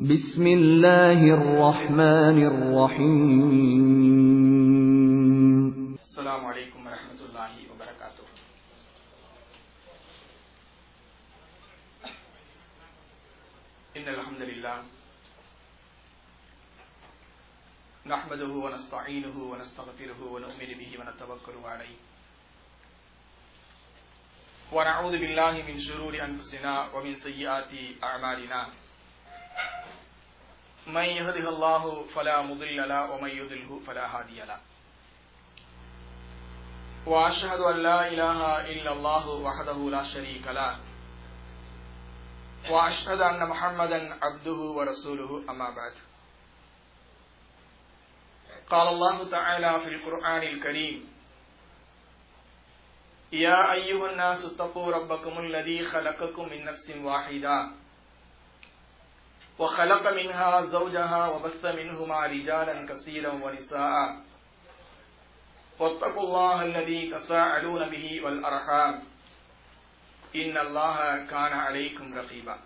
بسم الله الرحمن الرحيم السلام عليكم ورحمة الله وبركاته إن الحمد لله نحمده ونستعينه ونستغفره ونؤمن به ونتوكل عليه ونعوذ بالله من شرور أنفسنا ومن سيئات أعمالنا من يهده الله فلا مضل له ومن يضله فلا هادي له وأشهد أن لا إله إلا الله وحده لا شريك له وأشهد أن محمدا عبده ورسوله أما بعد قال الله تعالى في القرآن الكريم يا أيها الناس اتقوا ربكم الذي خلقكم من نفس واحدة وخلق منها زوجها وبث منهما رجالا كثيرا ونساء واتقوا الله الذي تساءلون به والأرحام إن الله كان عليكم رقيبا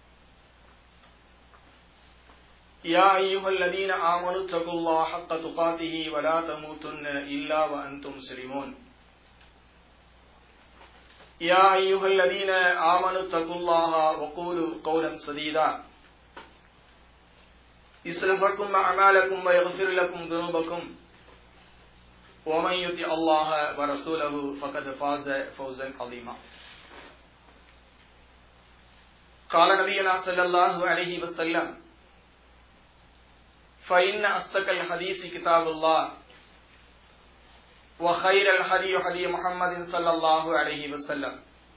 يا أيها الذين آمنوا اتقوا الله حق تقاته ولا تموتن إلا وأنتم مسلمون يا أيها الذين آمنوا اتقوا الله وقولوا قولا سديدا يصلح لكم أعمالكم ويغفر لكم ذنوبكم ومن يطع الله ورسوله فقد فاز فوزا عظيما قال نبينا صلى الله عليه وسلم فإن أصدق الحديث كتاب الله وخير الهدي هدي محمد صلى الله عليه وسلم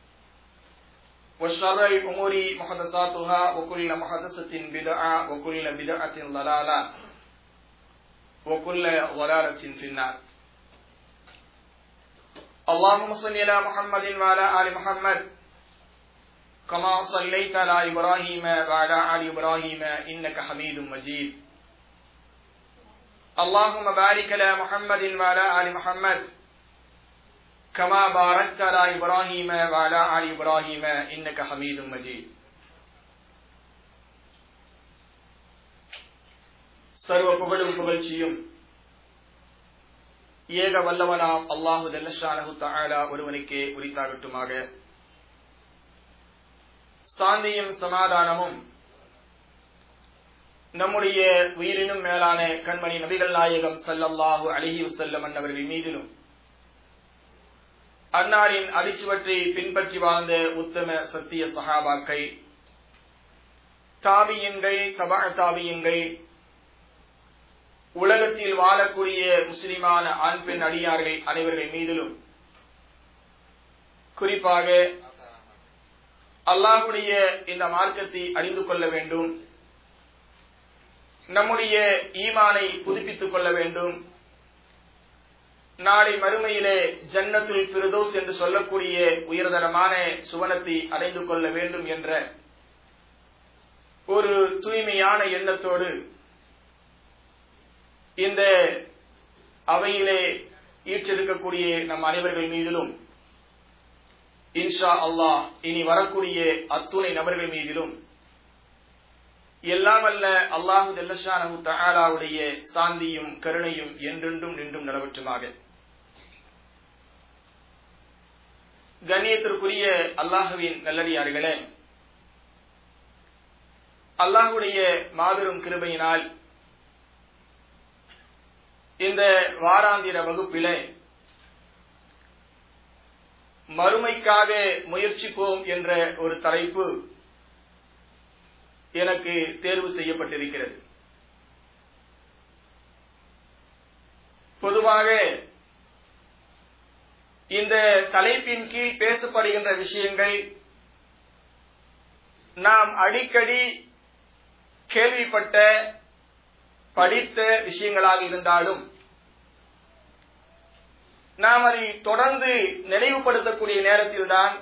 وشر الأمور محدثاتها وكل محدثة بدعة وكل بدعة ضلالة وكل ضلالة في النار اللهم صل على محمد وعلى آل محمد كما صليت على إبراهيم وعلى آل إبراهيم إنك حميد مجيد اللهم بارك على محمد وعلى آل محمد كما باركت على إبراهيم وعلى آل إبراهيم إنك حميد مجيد சர்வ புகழும் புகழ்ச்சியும் ஏக வல்லவனாம் அல்லாஹு ஜல்லஷானஹு தஆலா ஒருவனுக்கே உரித்தாகட்டுமாக சாந்தியும் சமாதானமும் நம்முடைய உயிரினும் மேலான கண்மணி நபிகள் நாயகம் சல்லல்லாஹு அலிஹி வசல்லம் அவர்கள் மீதிலும் அன்னாரின் அடிச்சுவற்றை பின்பற்றி வாழ்ந்த உத்தம சத்திய சஹாபாக்கள் தாபியங்கள் தபா தாபியங்கள் உலகத்தில் வாழக்கூடிய முஸ்லிமான ஆண் பெண் அடியார்கள் அனைவர்கள் மீதிலும் குறிப்பாக அல்லாஹுடைய இந்த மார்க்கத்தை அறிந்து கொள்ள வேண்டும் நம்முடைய ஈமானை புதுப்பித்துக் கொள்ள வேண்டும் நாளை மறுமையிலே ஜன்னத்துல் பிரதோஸ் என்று சொல்லக்கூடிய உயர்தரமான சுவனத்தை அடைந்து கொள்ள வேண்டும் என்ற ஒரு தூய்மையான எண்ணத்தோடு இந்த அவையிலே ஈற்றெடுக்கக்கூடிய நம் அனைவர்கள் மீதிலும் இன்ஷா அல்லாஹ் இனி வரக்கூடிய அத்துணை நபர்கள் மீதிலும் எல்லாம் அல்ல அல்லாஹு ஜல்லஷானு தஆலாவுடைய சாந்தியும் கருணையும் என்றென்றும் நின்றும் நிலவற்றுமாக கண்ணியத்திற்குரிய அல்லாஹுவின் நல்லடியார்களே அல்லாஹுடைய மாபெரும் கிருபையினால் இந்த வாராந்திர வகுப்பிலே மறுமைக்காக முயற்சிப்போம் என்ற ஒரு தலைப்பு எனக்கு தேர்வு செய்யப்பட்டிருக்கிறது பொதுவாக இந்த தலைப்பின் கீழ் பேசப்படுகின்ற விஷயங்கள் நாம் அடிக்கடி கேள்விப்பட்ட படித்த விஷயங்களாக இருந்தாலும் நாம் அதை தொடர்ந்து நினைவுபடுத்தக்கூடிய நேரத்தில்தான்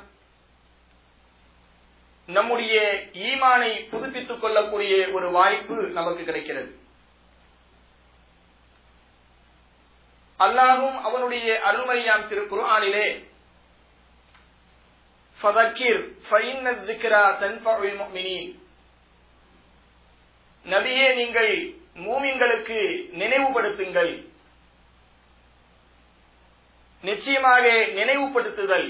நம்முடைய ஈமானை புதுப்பித்துக் கொள்ளக்கூடிய ஒரு வாய்ப்பு நமக்கு கிடைக்கிறது அல்லாஹும் அவனுடைய அருள்மறையாம் திரு குர்ஆனிலே ஃபதக்கிர் ஃபைன்ன ذِكْرَى تَنْفَعُ الْمُؤْمِنِينَ நபியே நீங்கள் மூமின்களுக்கு நினைவுபடுத்துங்கள் நிச்சயமாக நினைவுபடுத்துதல்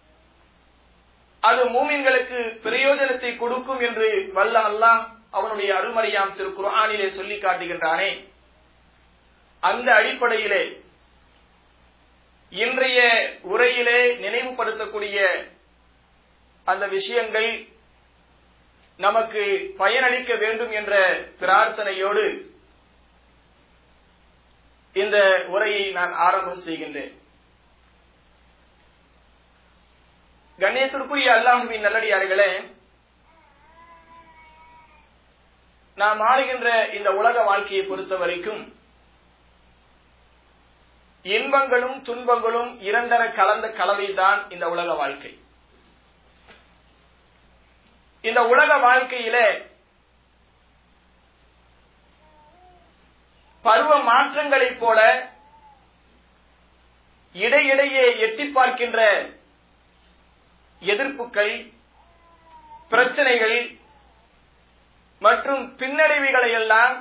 அது மூமின்களுக்கு பிரயோஜனத்தை கொடுக்கும் என்று வல்ல அல்லாஹ் அவனுடைய அருள்மறையாம் திரு குர்ஆனிலே சொல்லி காட்டுகின்றானே அந்த அடிப்படையிலே இன்றைய உரையிலே நினைவுபடுத்தக்கூடிய அந்த விஷயங்கள் நமக்கு பயனளிக்க வேண்டும் என்ற பிரார்த்தனையோடு இந்த உரையை நான் ஆரம்பம் செய்கின்றேன் கண்ணியத்திற்குரிய அல்லாஹுவின் நல்லடியார்களே நாம் ஆளுகின்ற இந்த உலக வாழ்க்கையை பொறுத்த வரைக்கும் இன்பங்களும் துன்பங்களும் இரண்டர கலந்த கலவைதான் இந்த உலக வாழ்க்கை இந்த உலக வாழ்க்கையில பருவ மாற்றங்களைப் போல இடையிடையே எட்டி பார்க்கின்ற எதிர்ப்புகள் பிரச்சனைகள் மற்றும் பின்னடைவுகளை எல்லாம்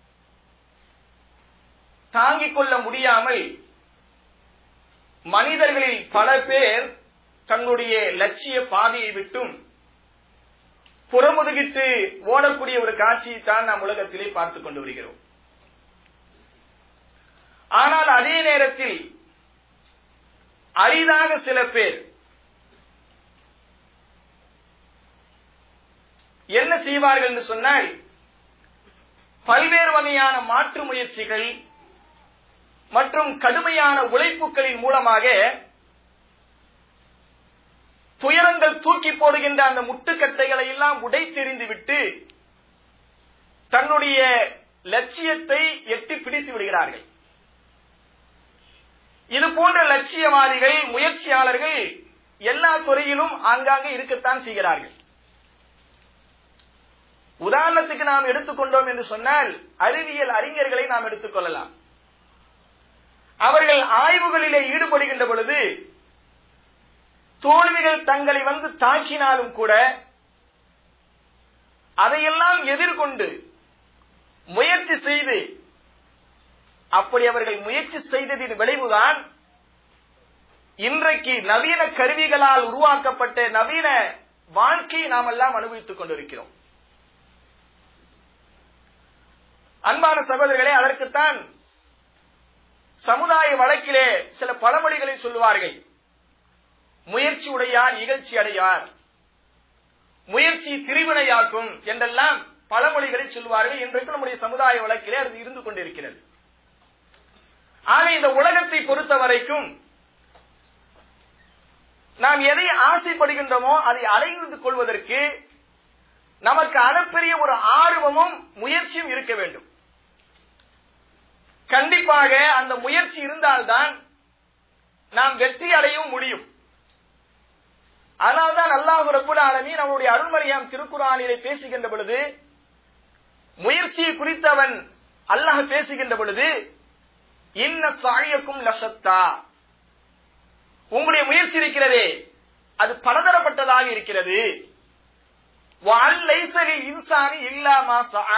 தாங்கிக் கொள்ள முடியாமல் மனிதர்களில் பல பேர் தங்களுடைய லட்சிய பாதையை விட்டும் புறமுதுகிட்டு ஓடக்கூடிய ஒரு காட்சியை தான் நாம் உலகத்திலே பார்த்துக் கொண்டு வருகிறோம் ஆனால் அதே நேரத்தில் அரிதாக சில பேர் என்ன செய்வார்கள் என்று சொன்னால் பல்வேறு வகையான மாற்று முயற்சிகள் மற்றும் கடுமையான உழைப்புகளின் மூலமாக துயரங்கள் தூக்கி போடுகின்ற அந்த முட்டுக்கட்டைகளை எல்லாம் உடைத்தெறிந்து விட்டு தன்னுடைய லட்சியத்தை எட்டி பிடித்து விடுகிறார்கள் இது போன்ற லட்சியவாதிகள் முயற்சியாளர்கள் எல்லா துறையிலும் ஆங்காங்கே இருக்கத்தான் செய்கிறார்கள் உதாரணத்துக்கு நாம் எடுத்துக்கொண்டோம் என்று சொன்னால் அறிவியல் அறிஞர்களை நாம் எடுத்துக்கொள்ளலாம் அவர்கள் ஆய்வுகளிலே ஈடுபடுகின்ற பொழுது தோல்விகள் தங்களை வந்து தாக்கினாலும் கூட அதையெல்லாம் எதிர்கொண்டு முயற்சி செய்து அப்படி அவர்கள் முயற்சி செய்ததின் விளைவுதான் இன்றைக்கு நவீன கருவிகளால் உருவாக்கப்பட்ட நவீன வாழ்க்கையை நாம் எல்லாம் அனுபவித்துக் கொண்டிருக்கிறோம் அன்பான சகோதரர்களே அதற்குத்தான் சமுதாய வழக்கிலே சில பழமொழிகளை சொல்லுவார்கள் முயற்சி உடையார் இகழ்ச்சி அடையார் முயற்சி திரிவினையாக்கும் என்றெல்லாம் பழமொழிகளை சொல்லுவார்கள் இன்றைக்கு நம்முடைய சமுதாய வழக்கிலே அது இருந்து கொண்டிருக்கிறது ஆக இந்த உலகத்தை பொறுத்த வரைக்கும் நாம் எதை ஆசைப்படுகின்றோமோ அதை அடைந்து கொள்வதற்கு நமக்கு அளப்பெரிய ஒரு ஆர்வமும் முயற்சியும் இருக்க வேண்டும் கண்டிப்பாக அந்த முயற்சி இருந்தால்தான் நாம் வெற்றி அடையவும் முடியும் அதனால்தான் அல்லாஹு ரபுல் ஆலமி நம்முடைய அருள்மறையாம் திருக்குறானிலே பேசுகின்ற பொழுது முயற்சியை குறித்து அவன் அல்லாஹ் பேசுகின்ற பொழுது இன்ன சாயக்கும் லசத்தா உங்களுடைய முயற்சி இருக்கிறதே அது பலதரப்பட்டதாக இருக்கிறது இன்சானி இல்லாமா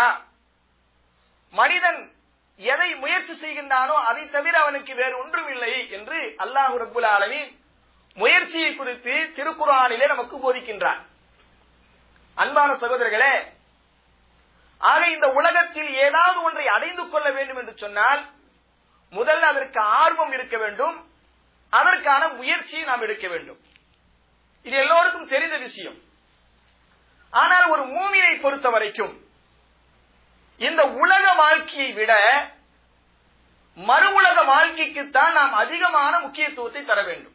மனிதன் எதை முயற்சி செய்கின்றானோ அதை தவிர அவனுக்கு வேறு ஒன்றும் இல்லை என்று அல்லாஹு ரபுல் ஆலமி முயற்சியை குறித்து திருக்குறானிலே நமக்கு போதிக்கின்றான் அன்பான சகோதரர்களே ஆக இந்த உலகத்தில் ஏதாவது ஒன்றை அடைந்து கொள்ள வேண்டும் என்று சொன்னால் முதல்ல அதற்கு ஆர்வம் இருக்க வேண்டும் அதற்கான முயற்சியை நாம் எடுக்க வேண்டும் இது எல்லோருக்கும் தெரிந்த விஷயம் ஆனால் ஒரு மூமியை பொறுத்த வரைக்கும் இந்த உலக வாழ்க்கையை விட மறு உலக வாழ்க்கைக்குத்தான் நாம் அதிகமான முக்கியத்துவத்தை தர வேண்டும்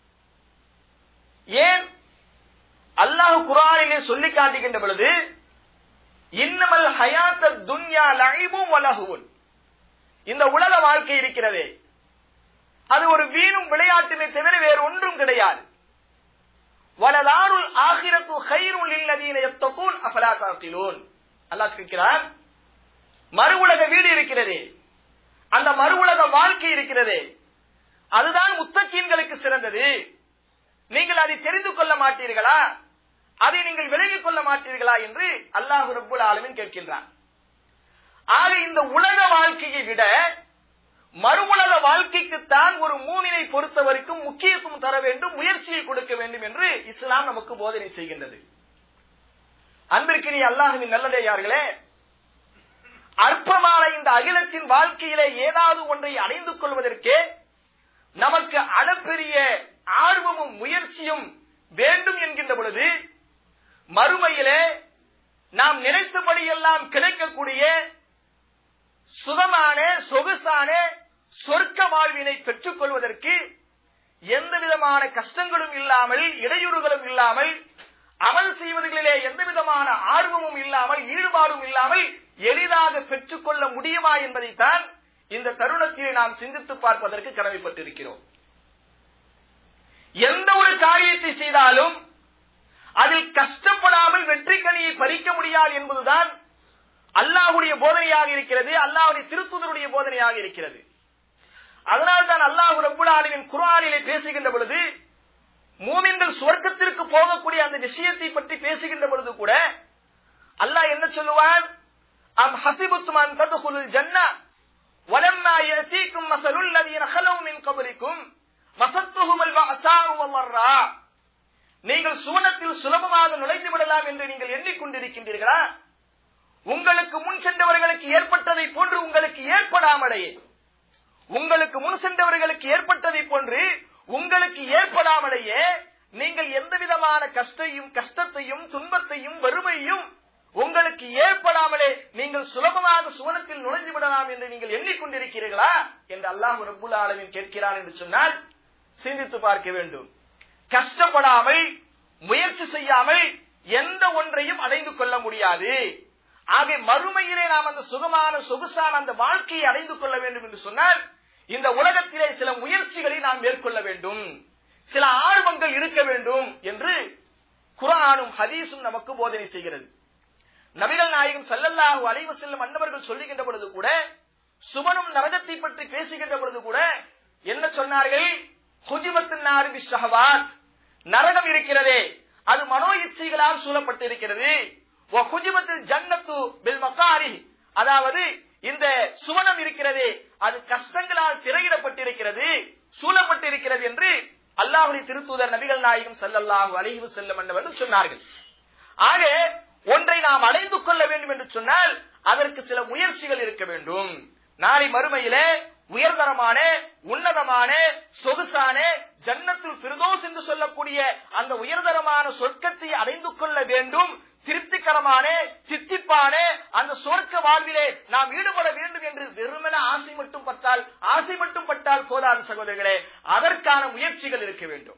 ஏன் அல்லாஹ் குரானிலே சொல்லி காட்டுகின்ற பொழுது இன்னமல் ஹயாத்த துன்யா லகைவும் வலகுவும் இந்த உலக வாழ்க்கை இருக்கிறதே அது ஒரு வீணும் விளையாட்டுமே தவிர வேறு ஒன்றும் கிடையாது வலதாருள் ஆகிரத்து ஹைருல் இல்லதீன எத்தகூன் அஃபலா தாக்கிலூன் அல்லாஹ் கேட்கிறார் மறு உலக வீடு இருக்கிறதே அந்த மறு உலக வாழ்க்கை இருக்கிறதே அதுதான் முத்தக்கீன்களுக்கு சிறந்தது நீங்கள் அதை தெரிந்து கொள்ள மாட்டீர்களா அதை நீங்கள் விலகிக் கொள்ள மாட்டீர்களா என்று அல்லாஹு ரப்புல் ஆலமின் கேட்கின்றான் ஆக இந்த உலக வாழ்க்கையை விட மறுவுலக வாழ்க்கைக்குத்தான் ஒரு மூமினை பொறுத்த வரைக்கும் முக்கியத்துவம் தர வேண்டும் முயற்சியை கொடுக்க வேண்டும் என்று இஸ்லாம் நமக்கு போதனை செய்கின்றது அன்பிற்கினி அல்லாஹுவின் நல்லதையார்களே அற்பமான இந்த அகிலத்தின் வாழ்க்கையிலே ஏதாவது ஒன்றை அடைந்து கொள்வதற்கே நமக்கு அளப்பெரிய ஆர்வமும் முயற்சியும் வேண்டும் என்கின்ற பொழுது மறுமையிலே நாம் நினைத்தபடியெல்லாம் கிடைக்கக்கூடிய சுகமான சொகுசான சொர்க்க வாழ்வினை பெற்றுக் கொள்வதற்கு எந்த விதமான கஷ்டங்களும் இல்லாமல் இடையூறுகளும் இல்லாமல் அமல் செய்வதிலே எந்த விதமான ஆர்வமும் இல்லாமல் ஈடுபாடும் இல்லாமல் எளிதாக பெற்றுக்கொள்ள முடியுமா என்பதைத்தான் இந்த தருணத்தில் நாம் சிந்தித்து பார்ப்பதற்கு கடமைப்பட்டிருக்கிறோம் எந்த ஒரு காரியத்தை செய்தாலும் அதில் கஷ்டப்படாமல் வெற்றி கனியை பறிக்க முடியாது என்பதுதான் அல்லாஹுடைய போதனையாக இருக்கிறது அல்லாஹுடைய திருத்துதருடைய போதனையாக இருக்கிறது அதனால் தான் அல்லாஹு ரப்புல் ஆலமின் குர்ஆனிலே பேசுகின்ற பொழுது மூமின்கள் சுவர்க்கத்திற்கு போகக்கூடிய அந்த விஷயத்தை பற்றி பேசுகின்ற பொழுது கூட அல்லாஹ் என்ன சொல்லுவான் அம் ஹசிபுத்தும் அன் ததுகுலுல் ஜன்னா வலம்மா யஸீக்கும் மஸலுல் லதீன خلو من قبلكم மஸத்துஹும் அல் பஅஸாஉ வல்லர்ரா நீங்கள் சுவனத்தில் சுலபமாக நுழைந்து விடலாம் என்று நீங்கள் எண்ணிக்கொண்டிருக்கின்றீர்களா உங்களுக்கு முன் சென்றவர்களுக்கு ஏற்பட்டதை போன்று உங்களுக்கு ஏற்படாமலேயே உங்களுக்கு முன் சென்றவர்களுக்கு ஏற்பட்டதை போன்று உங்களுக்கு ஏற்படாமலேயே நீங்கள் எந்த விதமான கஷ்டையும் கஷ்டத்தையும் துன்பத்தையும் வறுமையும் உங்களுக்கு ஏற்படாமலே நீங்கள் சுலபமாக சுவனத்தில் நுழைந்து விடலாம் என்று நீங்கள் எண்ணிக்கொண்டிருக்கிறீர்களா என்று அல்லாஹ் ரப்புல் ஆலமீன் கேட்கிறான் என்று சொன்னால் சிந்தித்து பார்க்க வேண்டும் கஷ்டப்படாமல் முயற்சி செய்யாமல் எந்த ஒன்றையும் அடைந்து கொள்ள முடியாது ஆக மறுமையிலே நாம் அந்த சுகமான சொகுசான அந்த வாழ்க்கையை அடைந்து கொள்ள வேண்டும் என்று சொன்னால் இந்த உலகத்திலே சில முயற்சிகளை நாம் மேற்கொள்ள வேண்டும் சில ஆர்வங்கள் இருக்க வேண்டும் என்று குரானும் ஹதீஸும் நமக்கு போதனை செய்கிறது நபிகள் நாயகம் சல்லல்லாஹு அலைவு செல்லும் அன்னவர்கள் சொல்லுகின்ற பொழுது கூட சுபனும் நரகத்தை பற்றி பேசுகின்ற பொழுது கூட என்ன சொன்னார்கள் ஹுஜிபத்தின் நாரிபி ஷஹவாத் நரகம் இருக்கிறதே அது மனோ இச்சைகளால் சூழப்பட்டிருக்கிறது ஹுஜிபத்தில் ஜன்னத்து பில் மக்காரி அதாவது இந்த சுவனம் இருக்கிறது அது கஷ்டங்களால் திரையிடப்பட்டிருக்கிறது சூழப்பட்டிருக்கிறது என்று அல்லாஹுடைய திருத்தூதர் நபிகள் நாயகம் சல்லல்லாஹு அலைஹி செல்லும் என்றவர்கள் சொன்னார்கள் ஆக ஒன்றை நாம் அடைந்து கொள்ள வேண்டும் என்று சொன்னால் அதற்கு சில முயற்சிகள் இருக்க வேண்டும் நாளை மறுமையிலே உயர்தரமான உன்னதமான சொகுசான ஜன்னத்துல் பிரதோஸ் என்று சொல்லக்கூடிய அந்த உயர்தரமான சொர்க்கத்தை அடைந்து கொள்ள வேண்டும் திருப்திகரமான சித்திப்பான அந்த சொர்க்க வாழ்விலே நாம் ஈடுபட வேண்டும் என்று வெறுமன ஆசை மட்டும் பட்டால் ஆசை மட்டும் பட்டால் போதாது சகோதரர்களே அதற்கான முயற்சிகள் இருக்க வேண்டும்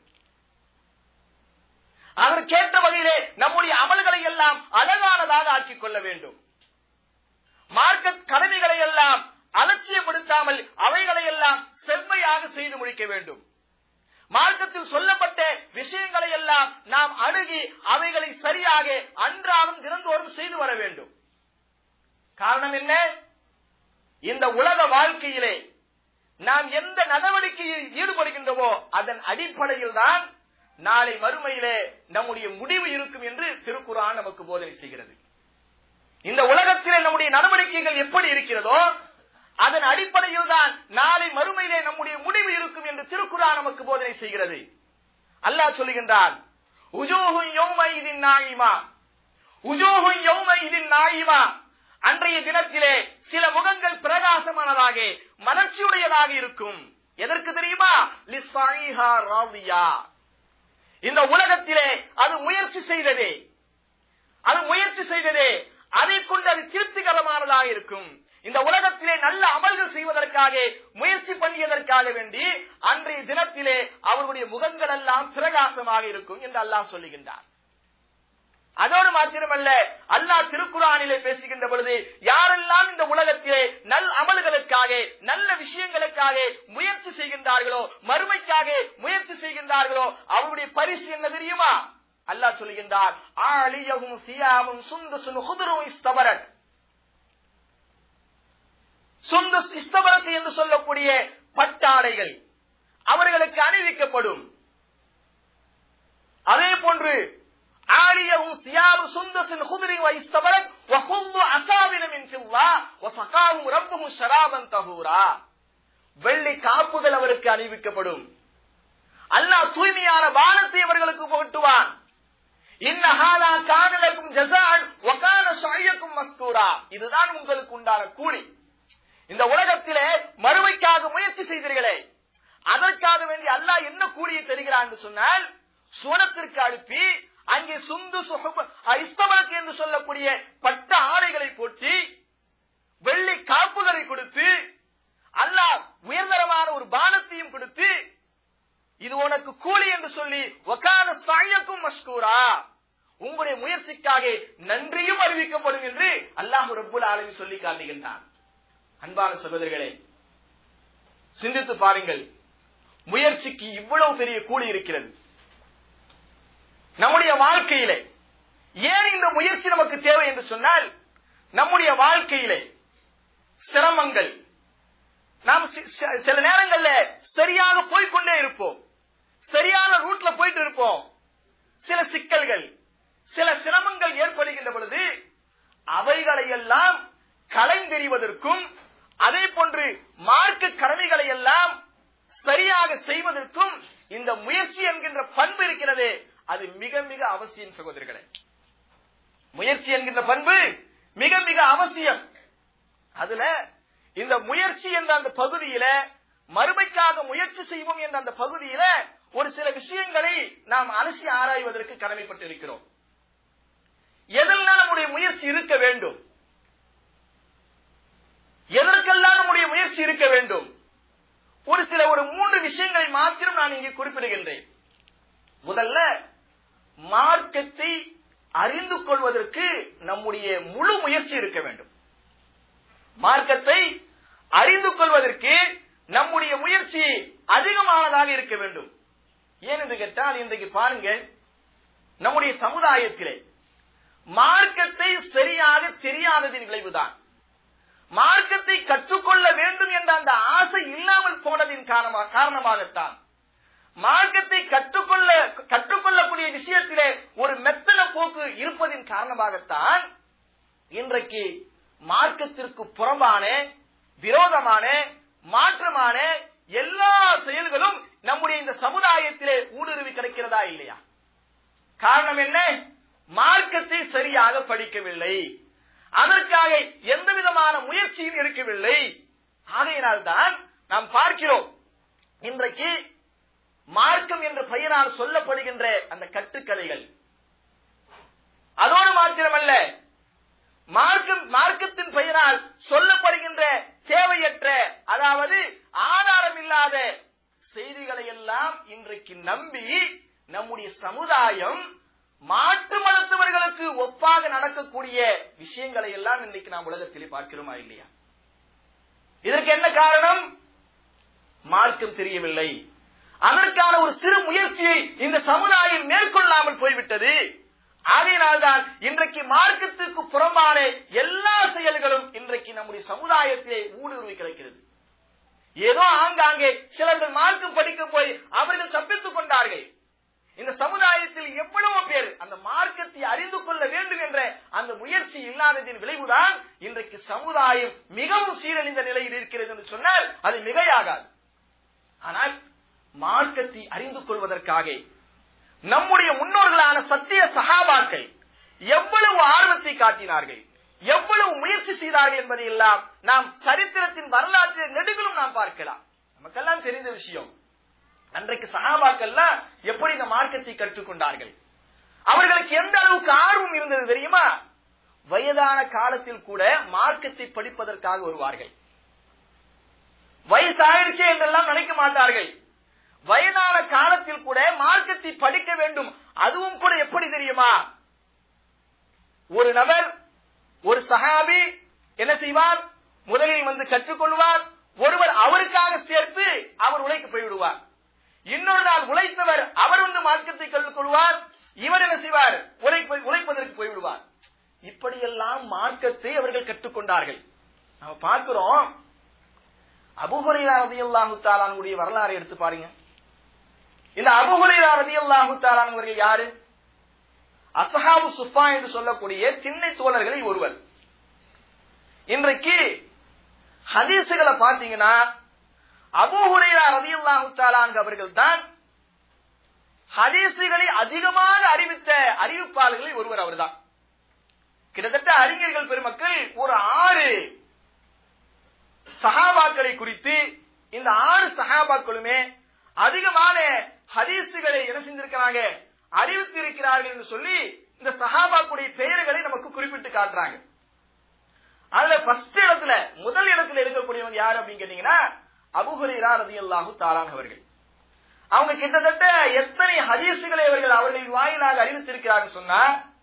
அதற்கேற்ற வகையிலே நம்முடைய அமல்களை எல்லாம் அழகானதாக ஆக்கிக் கொள்ள வேண்டும் மார்க்க கடமைகளை எல்லாம் அலட்சியப்படுத்தாமல் அவைகளை எல்லாம் செம்மையாக செய்து முடிக்க வேண்டும் மார்க்கத்தில் சொல்லப்பட்ட விஷயங்களை எல்லாம் நாம் அணுகி அவைகளை சரியாக அன்றாடம் தினந்தோறும் செய்து வர வேண்டும் காரணம் என்ன இந்த உலக வாழ்க்கையிலே நாம் எந்த நடவடிக்கையில் ஈடுபடுகின்றோமோ அதன் அடிப்படையில் தான் நாளை மறுமையிலே நம்முடைய முடிவு இருக்கும் என்று திருக்குறான் நமக்கு போதனை செய்கிறது இந்த உலகத்திலே நம்முடைய நடவடிக்கைகள் எப்படி இருக்கிறதோ அதன் அடிப்படையில் தான் நாளை மறுமையிலே நம்முடைய முடிவு இருக்கும் என்று திருக்குறான் நமக்கு போதனை செய்கிறது அல்லாஹ் சொல்லுகின்றான் உஜோகும் யௌமை இதின் நாயிமா உஜோகும் யௌமை இதின் நாயிமா அன்றைய தினத்திலே சில முகங்கள் பிரகாசமானதாக மலர்ச்சியுடையதாக இருக்கும் எதற்கு தெரியுமா லிஸ்ஸாயிஹா ராதியா இந்த உலகத்திலே அது முயற்சி செய்ததே அது முயற்சி செய்ததே அதை கொண்டு அது திருப்திகரமானதாக இருக்கும் இந்த உலகத்திலே நல்ல அமல்கள் செய்வதற்காக முயற்சி பண்ணியதற்காக வேண்டி அன்றைய தினத்திலே அவர்களுடைய முகங்கள் எல்லாம் பிரகாசமாக இருக்கும் என்று அல்லாஹ் சொல்லுகின்றார் அதோடு மாத்திரமல்ல அல்லாஹ் திருக்குறானிலே பேசுகின்ற பொழுது யாரெல்லாம் இந்த உலகத்திலே நல் அமல்களுக்காக நல்ல விஷயங்களுக்காக முயற்சி செய்கின்றார்களோ மறுமைக்காக முயற்சி செய்கின்றார்களோ அவருடைய பரிசு என்ன தெரியுமா அல்லாஹ் சொல்லுகின்றார் ஆலியகும் சியாவும் சுந்து சுனு குதிரும் இஸ்தபரட் சுந்த இஸ்தபரத்து என்று சொல்லக்கூடிய பட்டாடைகள் அவர்களுக்கு அணிவிக்கப்படும் அதே போன்று ஆலியவும் சியாபு சுந்தசின் குதிரை வைஸ்தபரத் வகுந்து அசாவினம் என்கின்ற அல்லாஹ் வசகாவும் ரப்புஹு ஷராபன் தஹூரா வெள்ளி காப்புகள் அவருக்கு அணிவிக்கப்படும் அல்லாஹ் தூய்மையான பானத்தை அவர்களுக்கு புகட்டுவான் இன்னஹாலா கானலக்கும் ஜஸான் வகான ஷாயக்கும் மஸ்கூரா இதுதான் உங்களுக்கு உண்டான கூலி இந்த உலகத்திலே மறுமைக்காக முயற்சி செய்தீர்களே அதற்காக வேண்டி அல்லாஹ் என்ன கூலியை தருகிறான் என்று சொன்னால் சுவனத்திற்கு அனுப்பி அங்கே சுந்து இஸ்தவனுக்கு என்று சொல்லக்கூடிய பட்ட ஆடைகளை போட்டி வெள்ளி காப்புகளை கொடுத்து அல்லாஹ் உயர்தரமான ஒரு பானத்தையும் கொடுத்து இது உனக்கு கூலி என்று சொல்லி ஒக்கான சாயக்கும் மஷ்கூரா உங்களுடைய முயற்சிக்காக நன்றியும் அறிவிக்கப்படும் என்று அல்லாஹ் ரப்புல் ஆலமி சொல்லி காட்டுகின்றான் அன்பான சகோதரர்களே சிந்தித்து பாருங்கள் முயற்சிக்கு இவ்வளவு பெரிய கூலி இருக்கிறது நம்முடைய வாழ்க்கையிலே ஏன் இந்த முயற்சி நமக்கு தேவை என்று சொன்னால் நம்முடைய வாழ்க்கையிலே சிரமங்கள் நாம் சி- சி- சில நேரங்கள்ல சரியாக போய்க்கொண்டே இருப்போம் சரியான ரூட்ல போயிட்டு இருப்போம் சில சிக்கல்கள் சில சிரமங்கள் ஏற்படுகின்ற பொழுது அவைகளை எல்லாம் கலைந்தெறிவதற்கும் அதே போன்று மார்க்க கடமைகளை எல்லாம் சரியாக செய்வதற்கும் இந்த முயற்சி என்கின்ற பண்பு இருக்கிறதே அது மிக மிக அவசியம் சகோதரர்களே முயற்சி என்கின்ற பண்பு மிக மிக அவசியம் அதுல இந்த முயற்சி என்ற அந்த பகுதியில மறுமைக்காக முயற்சி செய்வோம் என்ற அந்த பகுதியில ஒரு சில விஷயங்களை நாம் அலசி ஆராய்வதற்கு கடமைப்பட்டிருக்கிறோம் எதெல்லாம் நம்முடைய முயற்சி இருக்க வேண்டும் எதற்கெல்லாம் நம்முடைய முயற்சி இருக்க வேண்டும் ஒரு சில ஒரு மூன்று விஷயங்களை மாத்திரம் நான் இங்கே குறிப்பிடுகின்றேன் முதல்ல மார்க்கத்தை அறிந்து கொள்வதற்கு நம்முடைய முழு முயற்சி இருக்க வேண்டும் மார்க்கத்தை அறிந்து கொள்வதற்கு நம்முடைய முயற்சி அதிகமானதாக இருக்க வேண்டும் ஏன் என்று கேட்டால் இன்றைக்கு பாருங்க நம்முடைய சமுதாயத்திலே மார்க்கத்தை சரியாக தெரியாததின் விளைவுதான் மார்க்கத்தை கற்றுக்கொள்ள வேண்டும் என்ற அந்த ஆசை இல்லாமல் போனதின் காரணமா- காரணமாகத்தான் மார்க்கத்தை கற்றுக்கொள்ள கற்றுக்கொள்ளக்கூடிய விஷயத்திலே ஒரு மெத்தன போக்கு இருப்பதின் காரணமாகத்தான் இன்றைக்கு மார்க்கத்திற்கு புறம்பான விரோதமான மாற்றமான எல்லா செயல்களும் நம்முடைய இந்த சமுதாயத்திலே ஊடுருவி கிடைக்கிறதா இல்லையா காரணம் என்ன மார்க்கத்தை சரியாக படிக்கவில்லை அதற்காக எந்த விதமான முயற்சியும் இருக்கவில்லை ஆகையினால்தான் நாம் பார்க்கிறோம் இன்றைக்கு மார்க்கம் என்ற பெயரால் சொல்லப்படுகின்ற அந்த கட்டுக்கதைகள் அதோடு மாத்திரமல்ல மார்க்கம் மார்க்கத்தின் பெயரால் சொல்லப்படுகின்ற தேவையற்ற அதாவது ஆதாரம் இல்லாத செய்திகளை எல்லாம் இன்றைக்கு நம்பி நம்முடைய சமுதாயம் மாற்று மதத்தவர்களுக்கு ஒப்பாக நடக்கக்கூடிய விஷயங்களை எல்லாம் இன்றைக்கு நாம் உலகத்திலே பார்க்கிறோமா இல்லையா இதற்கு என்ன காரணம் மார்க்கம் தெரியவில்லை அதற்கான ஒரு சிறு முயற்சியை இந்த சமுதாயம் மேற்கொள்ளாமல் போய்விட்டது ஆகையினால்தான் இன்றைக்கு மார்க்கத்திற்கு புறம்பான எல்லா செயல்களும் இன்றைக்கு நம்முடைய சமுதாயத்திலே ஊடுருவி கிடைக்கிறது ஏதோ ஆங்காங்கே சிலர்கள் மார்க்கம் படிக்க போய் அவர்கள் தப்பித்துக் கொண்டார்கள் இந்த சமுதாயத்தில் எவ்வளவு பேர் அந்த மார்க்கத்தை அறிந்து கொள்ள வேண்டும் என்ற அந்த முயற்சி இல்லாததின் விளைவுதான் இன்றைக்கு சமுதாயம் மிகவும் சீரழிந்த நிலையில் இருக்கிறது என்று சொன்னால் அது மிகையாகாது ஆனால் மார்க்கத்தை அறிந்து கொள்வதற்காக நம்முடைய முன்னோர்களான சத்திய சகாபாக்கள் எவ்வளவு ஆர்வத்தை காட்டினார்கள் எவ்வளவு முயற்சி செய்தார்கள் என்பதை எல்லாம் நாம் சரித்திரத்தின் வரலாற்றில் நெடுகிலும் நாம் பார்க்கலாம் நமக்கெல்லாம் தெரிந்த விஷயம் அன்றைக்கு சகாபாக்கள்லாம் எப்படி இந்த மார்க்கத்தை கற்றுக்கொண்டார்கள் அவர்களுக்கு எந்த அளவுக்கு ஆர்வம் இருந்தது தெரியுமா வயதான காலத்தில் கூட மார்க்கத்தை படிப்பதற்காக வருவார்கள் வயசாயிடுச்சே என்றெல்லாம் நினைக்க மாட்டார்கள் வயதான காலத்தில் கூட மார்க்கத்தை படிக்க வேண்டும் அதுவும் கூட எப்படி தெரியுமா ஒரு நபர் ஒரு சஹாபி என்ன செய்வார் முதலில் வந்து கற்றுக்கொள்வார் ஒருவர் அவருக்காக சேர்த்து அவர் உழைக்க போய்விடுவார் இன்னொரு நாள் உழைத்தவர் அவர் வந்து மார்க்கத்தை கற்றுக்கொள்வார் இவர் என்ன செய்வார் உழைப்ப உழைப்பதற்கு போய்விடுவார் இப்படியெல்லாம் மார்க்கத்தை அவர்கள் கற்றுக்கொண்டார்கள் நம்ம பார்க்கிறோம் அபுஹுரைரா ரதியல்லாஹு தாலானுடைய வரலாறு எடுத்து பாருங்க இந்த அபுஹுரைரா ரதியல்லாஹு தாலானவர்கள் யாரு அசஹாபு சுஃபா என்று சொல்லக்கூடிய திண்ணை தோழர்களில் ஒருவர் இன்றைக்கு ஹதீசுகளை பாத்தீங்கன்னா அபூ ஹுரைரா ரலியல்லாஹு தஆலா அவர்கள் தான் ஹதீசுகளை அதிகமாக அறிவித்த அறிவிப்பாளர்களில் ஒருவர் அவர்தான் கிட்டத்தட்ட அறிஞர்கள் பெருமக்கள் ஒரு ஆறு சஹாபாக்களை குறித்து இந்த ஆறு சஹாபாக்களுமே அதிகமான ஹதீசுகளை என்ன செஞ்சிருக்கிறாங்க அறிவித்து இருக்கிறார்கள் என்று சொல்லி இந்த சஹாபாக்குடைய பெயர்களை நமக்கு குறிப்பிட்டு காட்டுறாங்க அதுல ஃபர்ஸ்ட் இடத்துல முதல் இடத்துல இருக்கக்கூடியவங்க யாரு அப்படின்னு கேட்டீங்கன்னா அபுஹுரேரா ரதியல்லாஹு தாலான் அவர்கள் அவங்க கிட்டத்தட்ட எத்தனை ஹதீசுகளை அவர்கள் அவர்களின் வாயிலாக அறிவித்திருக்கிறார்கள் சொன்னா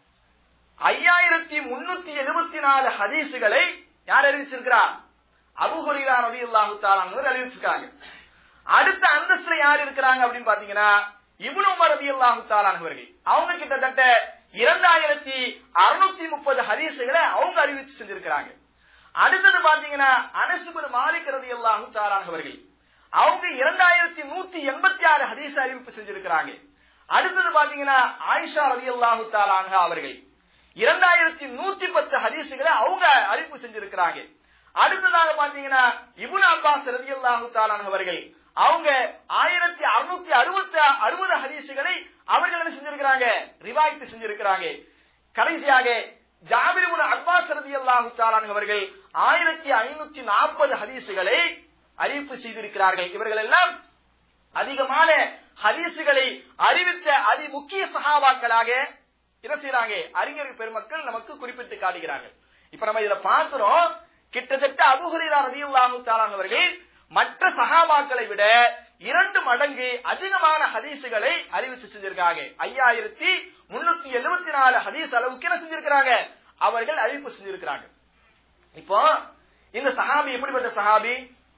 ஐயாயிரத்தி முன்னூத்தி எழுபத்தி நாலு ஹதீசுகளை யார் அறிவிச்சிருக்கிறார் அபுஹுரேரா ரதியல்லாஹு தாலான் அவர்கள் அறிவிச்சிருக்காங்க அடுத்த அந்தஸ்துல யார் இருக்கிறாங்க அப்படின்னு பாத்தீங்கன்னா இப்னு உமர் ரலியல்லாஹு தஆலா அவர்கள் அவங்க கிட்டத்தட்ட இரண்டாயிரத்தி அறுநூத்தி முப்பது ஹதீசுகளை அவங்க அறிவிச்சு செஞ்சிருக்கிறாங்க அடுத்தது பாத்தீங்கன்னா அனசுபுல் மாலிக் ரலியல்லாஹு தஆலா அவர்கள் அவங்க இரண்டாயிரத்தி நூத்தி எண்பத்தி ஆறு ஹதீஸ் அறிவிப்பு செஞ்சிருக்கிறாங்க அடுத்தது பாத்தீங்கன்னா ஆயிஷா ரலியல்லாஹு தஆலா அன்ஹா அவர்கள் இரண்டாயிரத்தி நூத்தி பத்து ஹதீசுகளை அவங்க அறிவிப்பு செஞ்சிருக்கிறாங்க அடுத்ததாக பாத்தீங்கன்னா இபுன் அப்பாஸ் ரலியல்லாஹு தஆலா அவர்கள் அவங்க ஆயிரத்தி அறுநூத்தி அறுபத்தி அறுபது ஹதீசுகளை அவர்கள் என்ன செஞ்சிருக்கிறாங்க ரிவாய்த்து செஞ்சிருக்கிறாங்க கடைசியாக ஜாபிர் அப்பாஸ் ரலியல்லாஹு தஆலா அவர்கள் ஆயிரத்தி ஐநூத்தி நாற்பது ஹதீசுகளை அறிவிப்பு செய்திருக்கிறார்கள் இவர்கள் எல்லாம் அதிகமான ஹதீசுகளை அறிவித்த அதி முக்கிய சகாபாக்களாக என்ன செய்யறாங்க அறிஞர் பெருமக்கள் நமக்கு குறிப்பிட்டு காட்டுகிறார்கள் இப்ப நம்ம இதுல பார்க்கிறோம் கிட்டத்தட்ட அபுஹுரா ரதியுல்லாஹு தாலான் அவர்கள் மற்ற சகாபாக்களை விட இரண்டு மடங்கு அதிகமான ஹதீசுகளை அறிவித்து செஞ்சிருக்காங்க ஐயாயிரத்தி முன்னூத்தி எழுபத்தி நாலு ஹதீஸ் அளவுக்கு என்ன செஞ்சிருக்கிறாங்க அவர்கள் அறிவிப்பு செஞ்சிருக்கிறாங்க இப்போ இந்த சஹாபி எப்படிப்பட்ட சஹாபி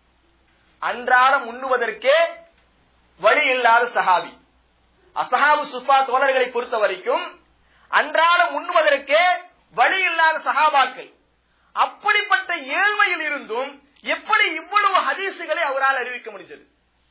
அன்றாடம் உண்ணுவதற்கே வழி இல்லாத சஹாபி அசஹாபு சுஃபா தோழர்களை பொறுத்த வரைக்கும் அன்றாடம் உண்ணுவதற்கே வழி இல்லாத சஹாபாக்கள் அப்படிப்பட்ட ஏழ்மையில் இருந்தும் எப்படி இவ்வளவு ஹதீசுகளை அவரால் அறிவிக்க முடிஞ்சது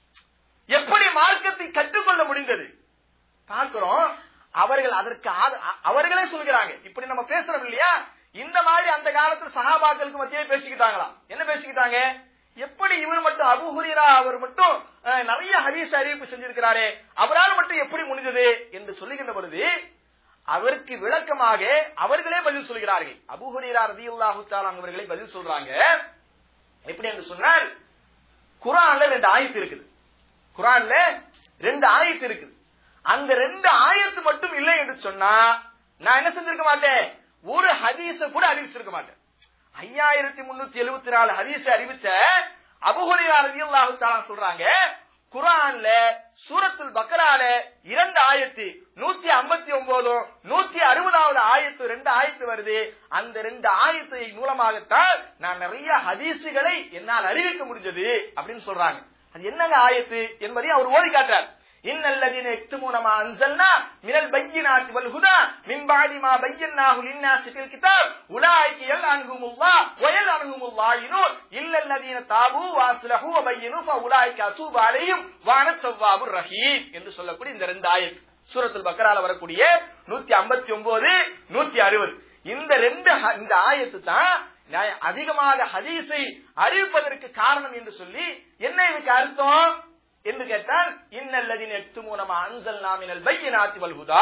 எப்படி மார்க்கத்தை கற்றுக்கொள்ள முடிந்தது பார்க்கிறோம் அவர்கள் அதற்கு ஆத- அவர்களே சொல்கிறாங்க இப்படி நம்ம பேசுறோம் இல்லையா இந்த மாதிரி அந்த காலத்துல சஹாபாக்களுக்கு மத்தியே பேசிக்கிட்டாங்களாம் என்ன பேசிக்கிட்டாங்க எப்படி இவர் மட்டும் அபு ஹுரீரா அவர் மட்டும் அஹ், நிறைய ஹதீஸ் அறிவிப்பு செஞ்சிருக்கிறாரே அவரால் மட்டும் எப்படி முடிஞ்சது என்று சொல்லுகின்ற பொழுது அவருக்கு விளக்கமாக அவர்களே பதில் சொல்கிறார்கள் அபு ஹுரீரா ரதியுல்லாஹு தஆலா அவர்களே பதில் சொல்றாங்க எப்படி என்று சொன்னால் குரான்ல ரெண்டு ஆயத்து இருக்குது குரான்ல ரெண்டு ஆயத்து இருக்குது அந்த ரெண்டு ஆயத்து மட்டும் இல்லை என்று சொன்னா நான் என்ன செஞ்சிருக்க மாட்டேன் ஒரு ஹதீஸ கூட அறிவிச்சிருக்க மாட்டேன் ஐயாயிரத்தி முன்னூத்தி எழுபத்தி நாலு ஹதீஸ அறிவிச்ச அபுஹுரா ரலியல்லாஹு தஆலா சொல்றாங்க குரான்ல சூரத்துல் பக்கரால இரண்டு ஆயத்து நூத்தி ஐம்பத்தி ஒன்பதும் நூத்தி அறுபதாவது ஆயத்து ரெண்டு ஆயத்து வருது அந்த ரெண்டு ஆயத்தை மூலமாகத்தான் நான் நிறைய ஹதீசுகளை என்னால் அறிவிக்க முடிஞ்சது அப்படின்னு சொல்றாங்க அது என்னங்க ஆயத்து என்பதை அவர் ஓதி காட்டுறார் إن الذين يكتمون ما أنزلنا من البينات والهدى من بعد ما بيناه للناس في الكتاب أولئك يلعنهم الله ويلعنهم اللاعنون إلا الذين تابوا وأصلحوا وبينوا فأولئك أتوب عليهم وأنا التواب الرحيم என்று சொல்லக்கூடிய இந்த ரெண்டு ஆயத் சூரத்துல் பக்கரால வரக்கூடிய நூத்தி ஐம்பத்தி ஒன்பது நூத்தி அறுபது இந்த ரெண்டு ஹ- இந்த ஆயத்து தான் நான் அதிகமாக ஹதீஸை அறிவிப்பதற்கு காரணம் என்று சொல்லி என்ன இதுக்கு அர்த்தம் என்று கேட்டால் இன்னல்லதின் எட்டு மூலமா அன்சல் நாமினல் பையனாத்தி வல்குதா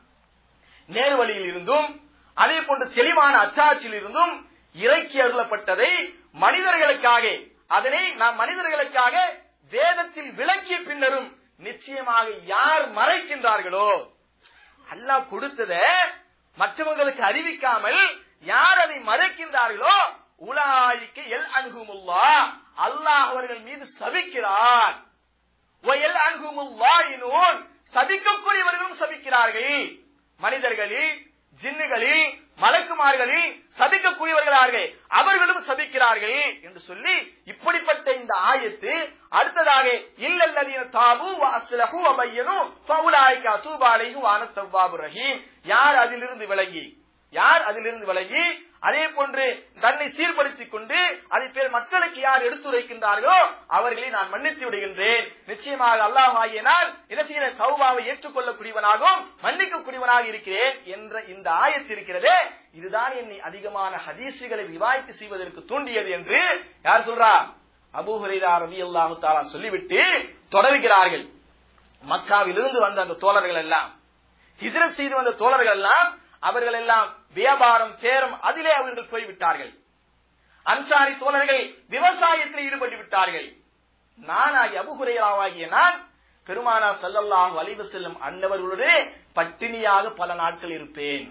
நேர்வழியில் இருந்தும் அதே போன்று தெளிவான அச்சாட்சியில் இருந்தும் இறக்கி அருளப்பட்டதை மனிதர்களுக்காக அதனை நாம் மனிதர்களுக்காக வேதத்தில் விளக்கிய பின்னரும் நிச்சயமாக யார் மறைக்கின்றார்களோ அல்லாஹ் கொடுத்தத மற்றவங்களுக்கு அறிவிக்காமல் யார் அதை மறைக்கின்றார்களோ உலாய்க்கு எல் அன்குமுல்லா அல்லாஹ் அவர்கள் மீது சபிக்கிறார் வயல் அன்குமுல்லாயினூன் சபிக்கக்கூடியவர்களும் சபிக்கிறார்கள் மனிதர்களில் ஜின்னுகளில் மலக்குமார்களில் சபிக்கக்கூடியவர்களார்கள் அவர்களும் சபிக்கிறார்கள் என்று சொல்லி இப்படிப்பட்ட இந்த ஆயத்து அடுத்ததாக இல்லல்லதீன தாபு வ அஸ்லஹு வ பையனு ஃபவுலாயிக அத்தூபு அலைஹி வ அன தவ்வாபுர் ரஹீம் யார் அதிலிருந்து விலகி யார் அதிலிருந்து விலகி அதே போன்று தன்னை சீர்படுத்திக் கொண்டு அதை பேர் மக்களுக்கு யார் எடுத்துரைக்கின்றார்களோ அவர்களை நான் மன்னித்து விடுகின்றேன் நிச்சயமாக அல்லாஹ் ஆகிய நான் என்ன செய்கிற தௌபாவை ஏற்றுக்கொள்ளக்கூடியவனாகவும் மன்னிக்கக்கூடியவனாக இருக்கிறேன் என்ற இந்த ஆயத்து இருக்கிறதே இதுதான் என்னை அதிகமான ஹதீசுகளை ரிவாய்த்து செய்வதற்கு தூண்டியது என்று யார் சொல்றா அபூ ஹுரைரா ரலியல்லாஹு தஆலா சொல்லிவிட்டு தொடர்கிறார்கள் மக்காவிலிருந்து வந்த அந்த தோழர்கள் எல்லாம் ஹிஜ்ரத் செய்து வந்த தோழர்கள் எல்லாம் அவர்கள் எல்லாம் வியாபாரம் பேரம் அதிலே அவர்கள் போய்விட்டார்கள் அன்சாரி தோழர்கள் விவசாயத்தில் ஈடுபட்டு விட்டார்கள் நானாகி அபுகுரையாவாகிய நான் பெருமானா ஸல்லல்லாஹு அலைஹி வஸல்லம் அன்னவர்களுடைய பட்டினியாக பல நாட்கள் இருப்பேன்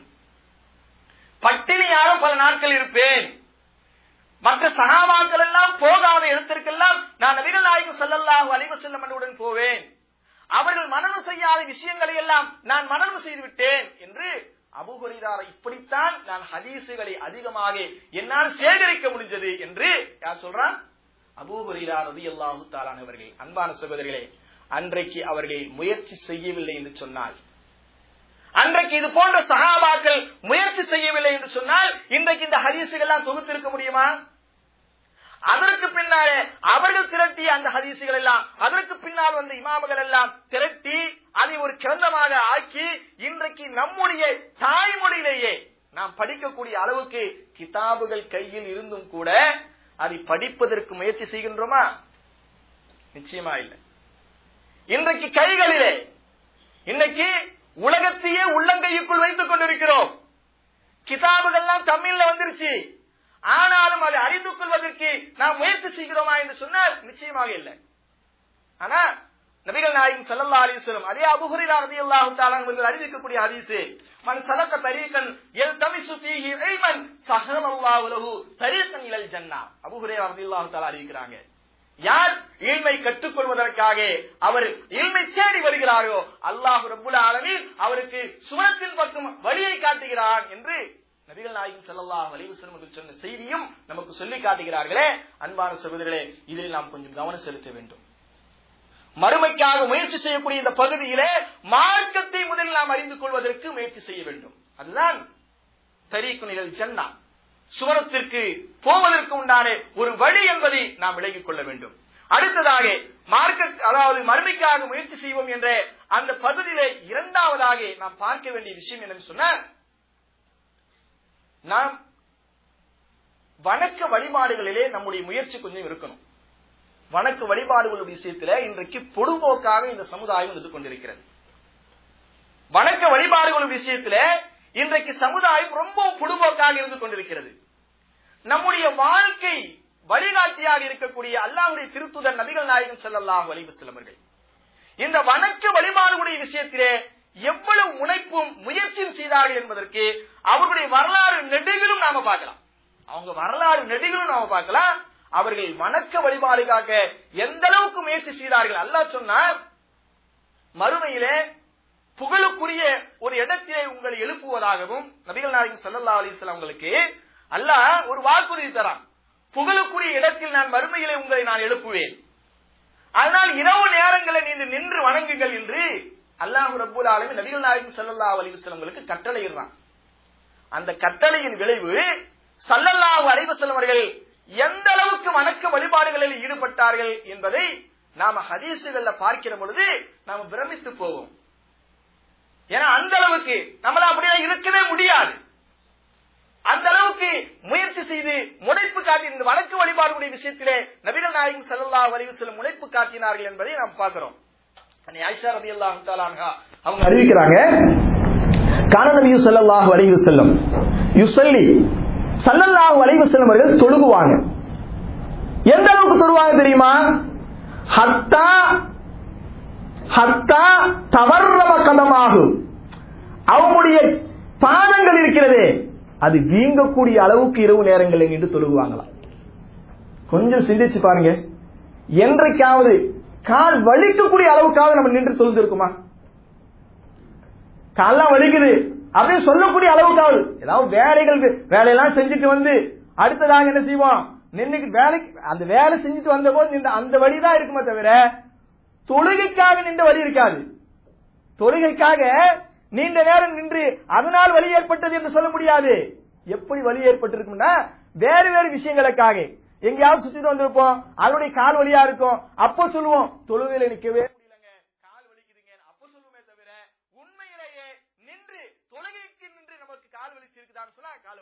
பட்டினியாக பல நாட்கள் இருப்பேன் மற்ற சகாபாக்கள் எல்லாம் போகாத இடத்திற்கெல்லாம் நான் நபிகள் நாயகம் ஸல்லல்லாஹு அலைஹி வஸல்லம் அன்னவுடன் போவேன் அவர்கள் மனனம் செய்யாத விஷயங்களை எல்லாம் நான் மனனம் செய்து விட்டேன் என்று அபுஹுரைரார இப்படித்தான் நான் ஹதீசுகளை அதிகமாக என்னால் சேகரிக்க முடிஞ்சது என்று யார் சொல்றான் அபூஹுரைரா ரலியல்லாஹு தஆலா அவர்கள் அன்பான சகோதரர்களே அன்றைக்கு அவர்கள் முயற்சி செய்யவில்லை என்று சொன்னால் அன்றைக்கு இது போன்ற சகாபாக்கள் முயற்சி செய்யவில்லை என்று சொன்னால் இன்றைக்கு இந்த ஹதீசுகள் எல்லாம் தொகுத்திருக்க முடியுமா அதற்கு பின்னாலே அவர்கள் திரட்டிய அந்த ஹதீசுகள் எல்லாம் அதற்கு பின்னால் வந்த இமாமுகள் எல்லாம் திரட்டி அதை ஒரு கிரந்தமாக ஆக்கி இன்றைக்கு நம்முடைய தாய்மொழியிலேயே நாம் படிக்கக்கூடிய அளவுக்கு கிதாபுகள் கையில் இருந்தும் கூட அதை படிப்பதற்கு முயற்சி செய்கின்றோமா நிச்சயமா இல்லை இன்றைக்கு கைகளிலே இன்னைக்கு உலகத்தையே உள்ளங்கையுக்குள் வைத்துக் கொண்டிருக்கிறோம் கிதாபுகள்லாம் தமிழ்ல வந்துருச்சு ஆனாலும் அதை அறிந்து கொள்வதற்கு நாம் முயற்சி செய்கிறோமா என்று சொன்னால் நிச்சயமாக இல்லை ஆனா நபிகள் நாயகம் ஸல்லல்லாஹு அலைஹி வஸல்லம் அதே அபூ ஹுரைரா রাদিয়াল্লাহு தஆலா அவர்கள் அறிவிக்கக்கூடிய ஹதீஸ் மன் சலக்க தரீகன் யல்தமிசு ஃபீஹி இல்மன் சஹலல்லாஹு லஹு தரீகன் இலல் ஜன்னah அபூ ஹுரைரா রাদিয়াল্লাহு தஆலா அறிவிக்கிறாங்க யார் இல்மை கற்றுக்கொள்வதற்காக அவர் இல்மை தேடி வருகிறாரோ அல்லாஹ் ரப்புல் ஆலமீன் அவருக்கு சுவனத்தின் பக்கம் வழியை காட்டுகிறான் என்று நபிகள் நாயகம் ஸல்லல்லாஹு அலைஹி வஸல்லம் அவர்கள் சொன்ன செய்தியும் நமக்கு சொல்லி காட்டுகிறார்களே அன்பான சகோதரர்களே இதில் நாம் கொஞ்சம் கவனம் செலுத்த வேண்டும் மறுமைக்காக முயற்சி செய்யக்கூடிய இந்த பகுதியிலே மார்க்கத்தை முதலில் நாம் அறிந்து கொள்வதற்கு முயற்சி செய்ய வேண்டும் அதுதான் தரீக்கு நிழல் ஜன்னா சுவனத்திற்கு போவதற்கு உண்டான ஒரு வழி என்பதை நாம் விலகிக் கொள்ள வேண்டும் அடுத்ததாக மார்க்க அதாவது மறுமைக்காக முயற்சி செய்வோம் என்ற அந்த பகுதியிலே இரண்டாவதாக நாம் பார்க்க வேண்டிய விஷயம் என்னன்னு சொன்னால் நாம் வணக்க வழிபாடுகளிலே நம்முடைய முயற்சி கொஞ்சம் இருக்கணும் வணக்க வழிபாடுகள் விஷயத்துல இன்றைக்கு பொதுபோக்காக இந்த சமுதாயம் இருந்து கொண்டிருக்கிறது வணக்க வழிபாடுகள் விஷயத்துல இன்றைக்கு சமுதாயம் ரொம்ப பொதுபோக்காக இருந்து கொண்டிருக்கிறது நம்முடைய வாழ்க்கை வழிகாட்டியாக இருக்கக்கூடிய அல்லாஹ்வுடைய திருத்துதர் நபிகள் நாயகம் ஸல்லல்லாஹு அலைஹி வஸல்லம் அவர்கள் இந்த வணக்க வழிபாடுகளுடைய விஷயத்திலே எவ்வளவு முனைப்பும் முயற்சியும் செய்தார்கள் என்பதற்கு அவர்களுடைய வரலாறு நெடுகிலும் நாம பார்க்கலாம் அவங்க வரலாறு நெடுகிலும் நாம பார்க்கலாம் அவர்கள் வணக்க வழிபாடுக்காக எந்த அளவுக்கு முயற்சி செய்தார்கள் அல்லாஹ் சொன்னார் மறுமையிலே புகழுக்குரிய ஒரு இடத்திலே உங்களை எழுப்புவதாகவும் நபிகள் நாயகம் ஸல்லல்லாஹு அலைஹி வஸல்லம் உங்களுக்கு அல்லாஹ் ஒரு வாக்குறுதி தரான் புகழுக்குரிய இடத்தில் நான் மறுமையிலே உங்களை நான் எழுப்புவேன் அதனால் இரவு நேரங்களில் நீங்கள் நின்று வணங்குங்கள் என்று அல்லாஹ் ரப்பூல் ஆலமீன் நபிகள் நாயகம் ஸல்லல்லாஹு அலைஹி வஸல்லம் உங்களுக்கு கட்டளையிடுறான் அந்த கட்டளையின் விளைவு ஸல்லல்லாஹு அலைஹி வஸல்லம் அவர்கள் எந்த அளவுக்கு வணக்க வழிபாடுகளில் ஈடுபட்டார்கள் என்பதை நாம ஹதீசுகள்ல பார்க்கிற பொழுது நாம பிரமித்து போவோம் ஏன்னா அந்த அளவுக்கு நம்மள அப்படியே இருக்கவே முடியாது அந்த அளவுக்கு முயற்சி செய்து முனைப்பு காட்டி இந்த வழக்கு வழிபாடுடைய விஷயத்திலே நபிகள் நாயகம் ஸல்லல்லாஹு அலைஹி வஸல்லம் முனைப்பு காட்டினார்கள் என்பதை நாம் பார்க்கிறோம் அன்னை ஆயிஷா ரலியல்லாஹு தஆலா அன்ஹா அவங்க அறிவிக்கிறாங்க கான நபியு ஸல்லல்லாஹு அலைஹி வஸல்லம் யுஸல்லி ஸல்லல்லாஹு அலைஹி வஸல்லம் அவர்கள் தொழுகுவாங்க எந்த அளவுக்கு தொழுவாங்க தெரியுமா ஹத்தா ஹத்தா தவறம கதமாகும் அவங்களுடைய பாதங்கள் இருக்கிறதே அது வீங்கக்கூடிய அளவுக்கு இரவு நேரங்களில் நின்று தொழுகுவாங்களாம் கொஞ்சம் சிந்திச்சு பாருங்க என்றைக்காவது கால் வலிக்கக்கூடிய அளவுக்காவது நம்ம நின்று தொழுந்திருக்குமா கால்லாம் வலிக்குது அப்படின்னு சொல்லக்கூடிய அளவுக்காவது ஏதாவது வேலைகள் வேலையெல்லாம் செஞ்சுட்டு வந்து அடுத்ததாக என்ன செய்வோம் நின்னுக்கு வேலைக்கு அந்த வேலை செஞ்சுட்டு வந்த போது நின்ற அந்த வழிதான் இருக்குமே தவிர தொழுகைக்காக நின்ற வழி இருக்காது தொழுகைக்காக நீண்ட நேரம் நின்று அதனால் வழி ஏற்பட்டது என்று சொல்ல முடியாது எப்படி வழி ஏற்பட்டிருக்கும்னா வேறு வேறு விஷயங்களுக்காக எங்கேயாவது சுத்திட்டு வந்திருப்போம் அதனுடைய கால் வழியா இருக்கும் அப்போ சொல்லுவோம் தொழுகையில நிக்கவே முடியலங்க கால் வலிக்குதுங்க அப்போ சொல்லுவோமே தவிர உண்மையிலேயே நின்று தொழுகைக்கு நின்று நமக்கு கால் வலிச்சிருக்குதான்னு சொன்னா கால்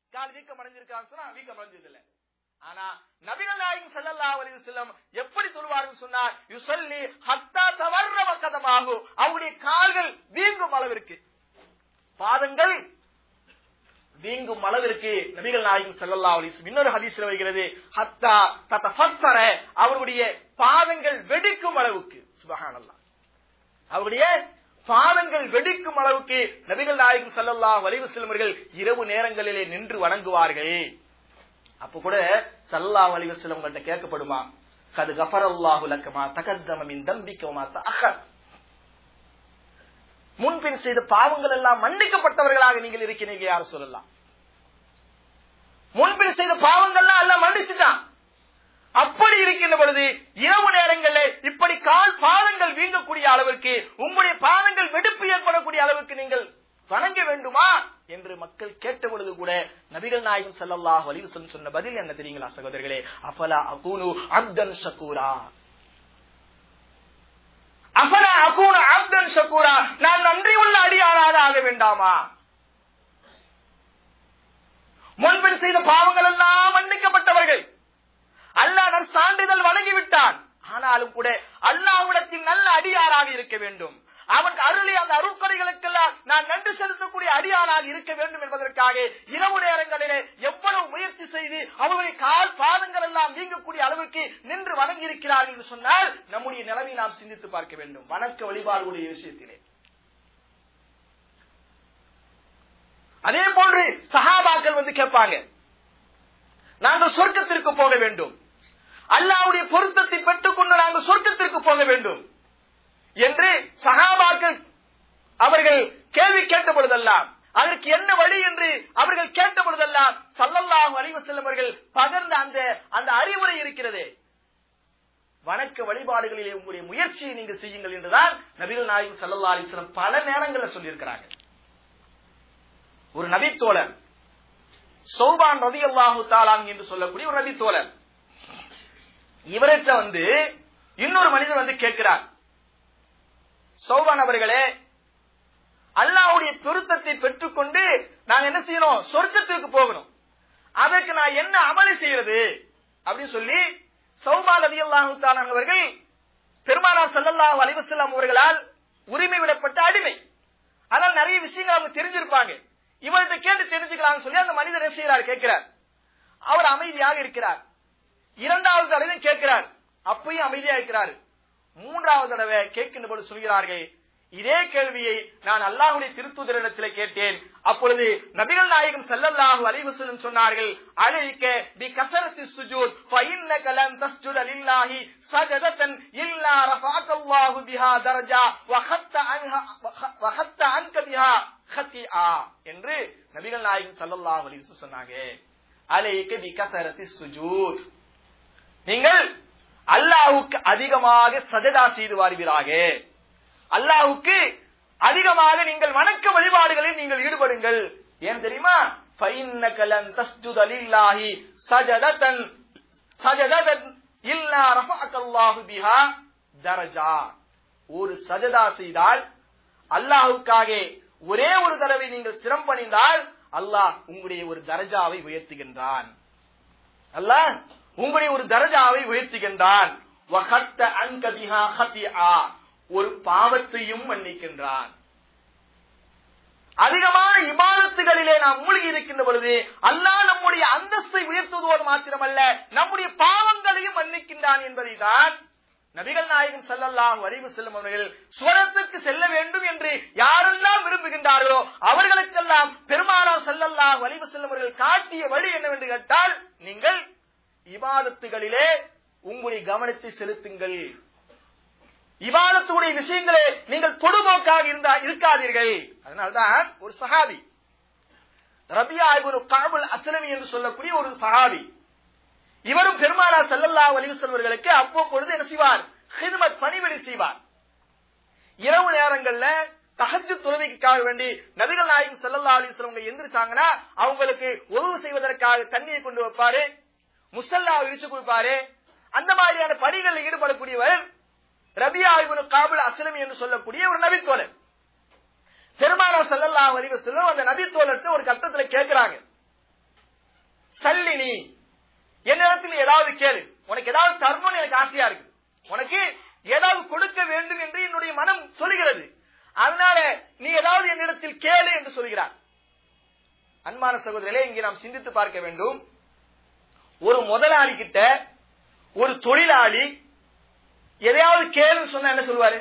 கால் வீக்கம் அடைஞ்சிருக்கான்னு சொன்னா வீக்கம் அடைஞ்சது இல்ல ஆனா நபிகள் நாயகம் ஸல்லல்லாஹு அலைஹி வஸல்லம் எப்படி சொல்வார்கள் சொன்னார் யுஸல்லி ஹத்தா தவர்ரவ கதமாகு அவருடைய கால்கள் வீங்கும் அளவிற்கு பாதங்கள் வீங்கும் அளவிற்கு நபிகள் நாயகம் ஸல்லல்லாஹு அலைஹி வஸல்லம் இன்னொரு ஹதீஸ்ல வருகிறது ஹத்தா ததஃபத்தர அவருடைய பாதங்கள் வெடிக்கும் அளவுக்கு சுபஹானல்லாஹ் அவருடைய பாதங்கள் வெடிக்கும் அளவுக்கு நபிகள் நாயகம் ஸல்லல்லாஹு அலைஹி வஸல்லம் அவர்கள் இரவு நேரங்களிலே நின்று வணங்குவார்கள் அப்ப கூட ஸல்லல்லாஹு அலைஹி வஸல்லம் உங்கள்ட்ட கேட்கப்படுமா கது கஃபரல்லாஹு லக்கமா தகத்தம மின் தம்பிக்கமா தஅஹர் முன்பின் செய்த பாவங்கள் எல்லாம் மன்னிக்கப்பட்டவர்களாக நீங்கள் இருக்கிறீங்க யார் சொல்லலாம் முன்பின் செய்த பாவங்கள்லாம் எல்லாம் மன்னிச்சுட்டான் அப்படி இருக்கின்ற பொழுது இரவு நேரங்களில் இப்படி கால் பாதங்கள் வீங்கக்கூடிய அளவிற்கு உங்களுடைய பாதங்கள் வெடிப்பு ஏற்படக்கூடிய அளவுக்கு நீங்கள் வணங்க வேண்டுமா என்று மக்கள் கேட்ட பொழுது கூட நபிகள் நாயகம் ஸல்லல்லாஹு அலைஹி வஸல்லம் சொன்ன பதில் என்ன தெரியுங்களா சகோதரர்களே அஃபலா அகூனு அப்தன் ஷக்கூரா அஃபலா அகூனு அப்தன் ஷக்கூரா நான் நன்றி உள்ள அடியாராக ஆக வேண்டாமா முன்பின் செய்த பாவங்கள் எல்லாம் மன்னிக்கப்பட்டவர்கள் அல்லாஹ் நம் சான்றிதழ் வழங்கிவிட்டான் ஆனாலும் கூட அல்லாஹ்விடத்தில் நல்ல அடியாராக இருக்க வேண்டும் அவன் அருளி அந்த அருட்கொடைகளுக்கெல்லாம் நான் நன்றி செலுத்தக்கூடிய அடியாராக இருக்க வேண்டும் என்பதற்காக இரவு நேரங்களிலே எவ்வளவு முயற்சி செய்து அவர்களுடைய கால் பாதங்கள் எல்லாம் நீங்கக்கூடிய அளவிற்கு நின்று வணங்கி இருக்கிறார்கள் என்று சொன்னால் நம்முடைய நிலைமை நாம் சிந்தித்து பார்க்க வேண்டும் வணக்க வழிபாடுடைய விஷயத்திலே அதே போன்று சஹாபாக்கள் வந்து கேட்பாங்க நாங்கள் சொர்க்கத்திற்கு போக வேண்டும் அல்லாவுடைய பொருத்தத்தை பெற்றுக்கொண்டு நாங்கள் சொர்க்கத்திற்கு போக வேண்டும் என்று சகாபாக்கள் அவர்கள் கேள்வி கேட்ட பொழுதெல்லாம் அதற்கு என்ன வழி என்று அவர்கள் கேட்ட பொழுதெல்லாம் சல்லல்லாஹு அலைஹி செல்லும் அவர்கள் பகர்ந்த அந்த அந்த அறிவுரை இருக்கிறதே வணக்க வழிபாடுகளிலே உங்களுடைய முயற்சியை நீங்கள் செய்யுங்கள் என்றுதான் நபிகள் நாயகம் சல்லல்லா அலிஸ்லம் பல நேரங்களில் சொல்லியிருக்கிறாங்க ஒரு நபித்தோழர் சௌபான் ரதி அல்லாஹு தாலாங் என்று சொல்லக்கூடிய ஒரு நபித்தோழர் இவர்கிட்ட வந்து இன்னொரு மனிதர் வந்து கேட்கிறார் சௌபான் அவர்களே அல்லாவுடைய பொருத்தத்தை பெற்றுக்கொண்டு நாங்க என்ன செய்யணும் சொர்க்கத்திற்கு போகணும் அதற்கு நான் என்ன அமளி செய்யறது அப்படின்னு சொல்லி சௌபா ரதி அல்லாஹு அவர்கள் பெருமானார் சல்லல்லாஹு அலிவசல்லாம் அவர்களால் உரிமை விடப்பட்ட அடிமை ஆனால் நிறைய விஷயங்கள் அவங்க தெரிஞ்சிருப்பாங்க இவர்கிட்ட கேட்டு தெரிஞ்சுக்கலாம்னு சொல்லி அந்த மனிதர் என்ன செய்யறார் கேட்கிறார் அவர் அமைதியாக இருக்கிறார் இரண்டாவது தடவை கேட்கிறார் அப்பயும் அமைதியா இருக்கிறார் மூன்றாவது தடவை கேட்கின்ற போது சொல்கிறார்கள் இதே கேள்வியை நான் அல்லாஹுடைய திருத்துதரிடத்தில் கேட்டேன் அப்பொழுது நபிகள் நாயகம் ஸல்லல்லாஹு அலைஹி வஸல்லம் சொன்னார்கள் அலைக்க பி கஸரத்தி சுஜூத் ஃபஇன்னக லன் தஸ்ஜுத லில்லாஹி சஜதத்தன் இல்லா ரஃபஅக்கல்லாஹு பிஹா தரஜா வஹத்த அன்ஹா வஹத்த அன்க பிஹா ஹத்திஆ என்று நபிகள் நாயகம் ஸல்லல்லாஹு அலைஹி வஸல்லம் சொன்னாங்க அலைக்க பி கஸரத்தி சுஜூத் நீங்கள் அல்லாஹ்வுக்கு அதிகமாக சஜதா செய்து வருவீராக அல்லாஹ்வுக்கு அதிகமாக நீங்கள் வணக்க வழிபாடுகளில் நீங்கள் ஈடுபடுங்கள் ஏன் தெரியுமா فَإِنَّكَ لَن تَسْجُدَ لِلَّهِ سَجَدَةً سَجَدَةً إِلَّا رَفَعَكَ اللَّهُ بِهَا دَرَجَاتٍ ஒரு சஜதா செய்தால் அல்லாஹ்வுக்காக ஒரே ஒரு தடவை நீங்கள் சிரம் பணிந்தால் அல்லாஹ் உங்களுடைய ஒரு தரஜாவை உயர்த்துகின்றான் அல்லாஹ் உங்களுடைய ஒரு தரஜாவை உயர்த்துகின்றான் وَخَطَّ عَنْكَ بِهَا خَطِيئَةً ஒரு பாவத்தையும் மன்னிக்கின்றான் அதிகமான இபாதத்துகளிலே நாம் மூழ்கி இருக்கின்ற பொழுது அல்லாஹ் நம்முடைய அந்தஸ்தை உயர்த்துவதோடு மாத்திரமல்ல நம்முடைய பாவங்களையும் மன்னிக்கின்றான் என்பதை தான் நபிகள் நாயகம் ஸல்லல்லாஹு அலைஹி வஸல்லம் அவர்கள் சுவனத்திற்கு செல்ல வேண்டும் என்று யாரெல்லாம் விரும்புகின்றார்களோ அவர்களுக்கெல்லாம் பெருமானார் ஸல்லல்லாஹு அலைஹி வஸல்லம் அவர்கள் காட்டிய வழி என்னவென்று கேட்டால் நீங்கள் இபாதத்துகளிலே உங்களுடைய கவனத்தை செலுத்துங்கள் இவாதத்துடைய விஷயங்களே நீங்கள் பொதுபோக்காக இருந்தா இருக்காதீர்கள் அதனால்தான் ஒரு சஹாபி ரபியா இவரு காபுல் அஸ்லமி என்று சொல்லக்கூடிய ஒரு சஹாபி இவரும் பெருமானார் ஸல்லல்லாஹு அலைஹி வஸல்லம் அவர்களுக்கு அவ்வப்பொழுது என்ன செய்வார் ஹிதமத் பணிவிடை செய்வார் இரவு நேரங்கள்ல தஹஜ்ஜு தொழுகைக்காக வேண்டி நபிகள் நாயகம் ஸல்லல்லாஹு அலைஹி வஸல்லம் அவங்க எந்திரிச்சாங்கன்னா அவங்களுக்கு உதவு செய்வதற்காக தண்ணியை கொண்டு வைப்பாரு முசல்லா விரிச்சு கொடுப்பாரு அந்த மாதிரியான பணிகளில் ஈடுபடக்கூடியவர் ரபியா இப்னு காபுல் அஸ்லமி என்று சொல்லக்கூடிய ஒரு நபித்தோழர் பெருமானார் ஸல்லல்லாஹு அலைஹி வஸல்லம் அந்த நபித்தோழர்கிட்ட ஒரு கட்டத்துல கேக்குறாங்க சல்லினி என்னிடத்தில் ஏதாவது கேளு உனக்கு ஏதாவது தரணும்னு எனக்கு ஆசையா இருக்கு உனக்கு ஏதாவது கொடுக்க வேண்டும் என்று என்னுடைய மனம் சொல்லுகிறது அதனால நீ ஏதாவது என்னிடத்தில் கேளு என்று சொல்கிறார் அன்பான சகோதரர்களே இங்கே நாம் சிந்தித்து பார்க்க வேண்டும் ஒரு முதலாளி கிட்ட ஒரு தொழிலாளி எதையாவது கேளுன்னு சொன்னா என்ன சொல்லுவாரு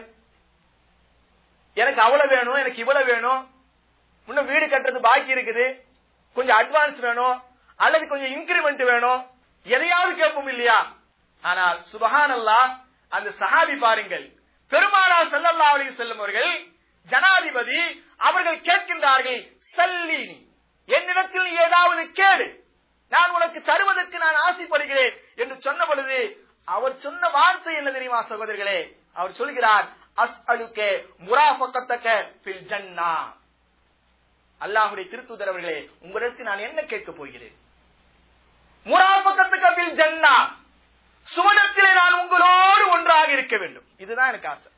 எனக்கு அவ்வளவு வேணும் எனக்கு இவ்வளவு வேணும் இன்னும் வீடு கட்டுறது பாக்கி இருக்குது கொஞ்சம் அட்வான்ஸ் வேணும் அல்லது கொஞ்சம் இன்கிரிமெண்ட் வேணும் எதையாவது கேட்போம் இல்லையா ஆனால் சுபஹான் அந்த சஹாபி பாருங்கள் பெருமானார் ஸல்லல்லாஹு அலைஹி வஸல்லம் அவர்கள் ஜனாதிபதி அவர்கள் கேட்கின்றார்கள் சல்லீனி என்னிடத்தில் நீ ஏதாவது கேளு நான் உனக்கு தருவதற்கு நான் ஆசைப்படுகிறேன் என்று சொன்ன பொழுது அவர் சொன்ன வார்த்தை என்ன தெரியுமா சகோதரர்களே அவர் சொல்கிறார் அஸ் அலுக்கே முராஃபக்கத்தக்க ஃபில் ஜன்னா அல்லாஹுடைய திருத்துதர் அவர்களே உங்களிடத்தில் நான் என்ன கேட்கப் போகிறேன் முராஃபக்கத்துக்க ஃபில் ஜன்னா சுவனத்திலே நான் உங்களோடு ஒன்றாக இருக்க வேண்டும் இதுதான் எனக்கு ஆசை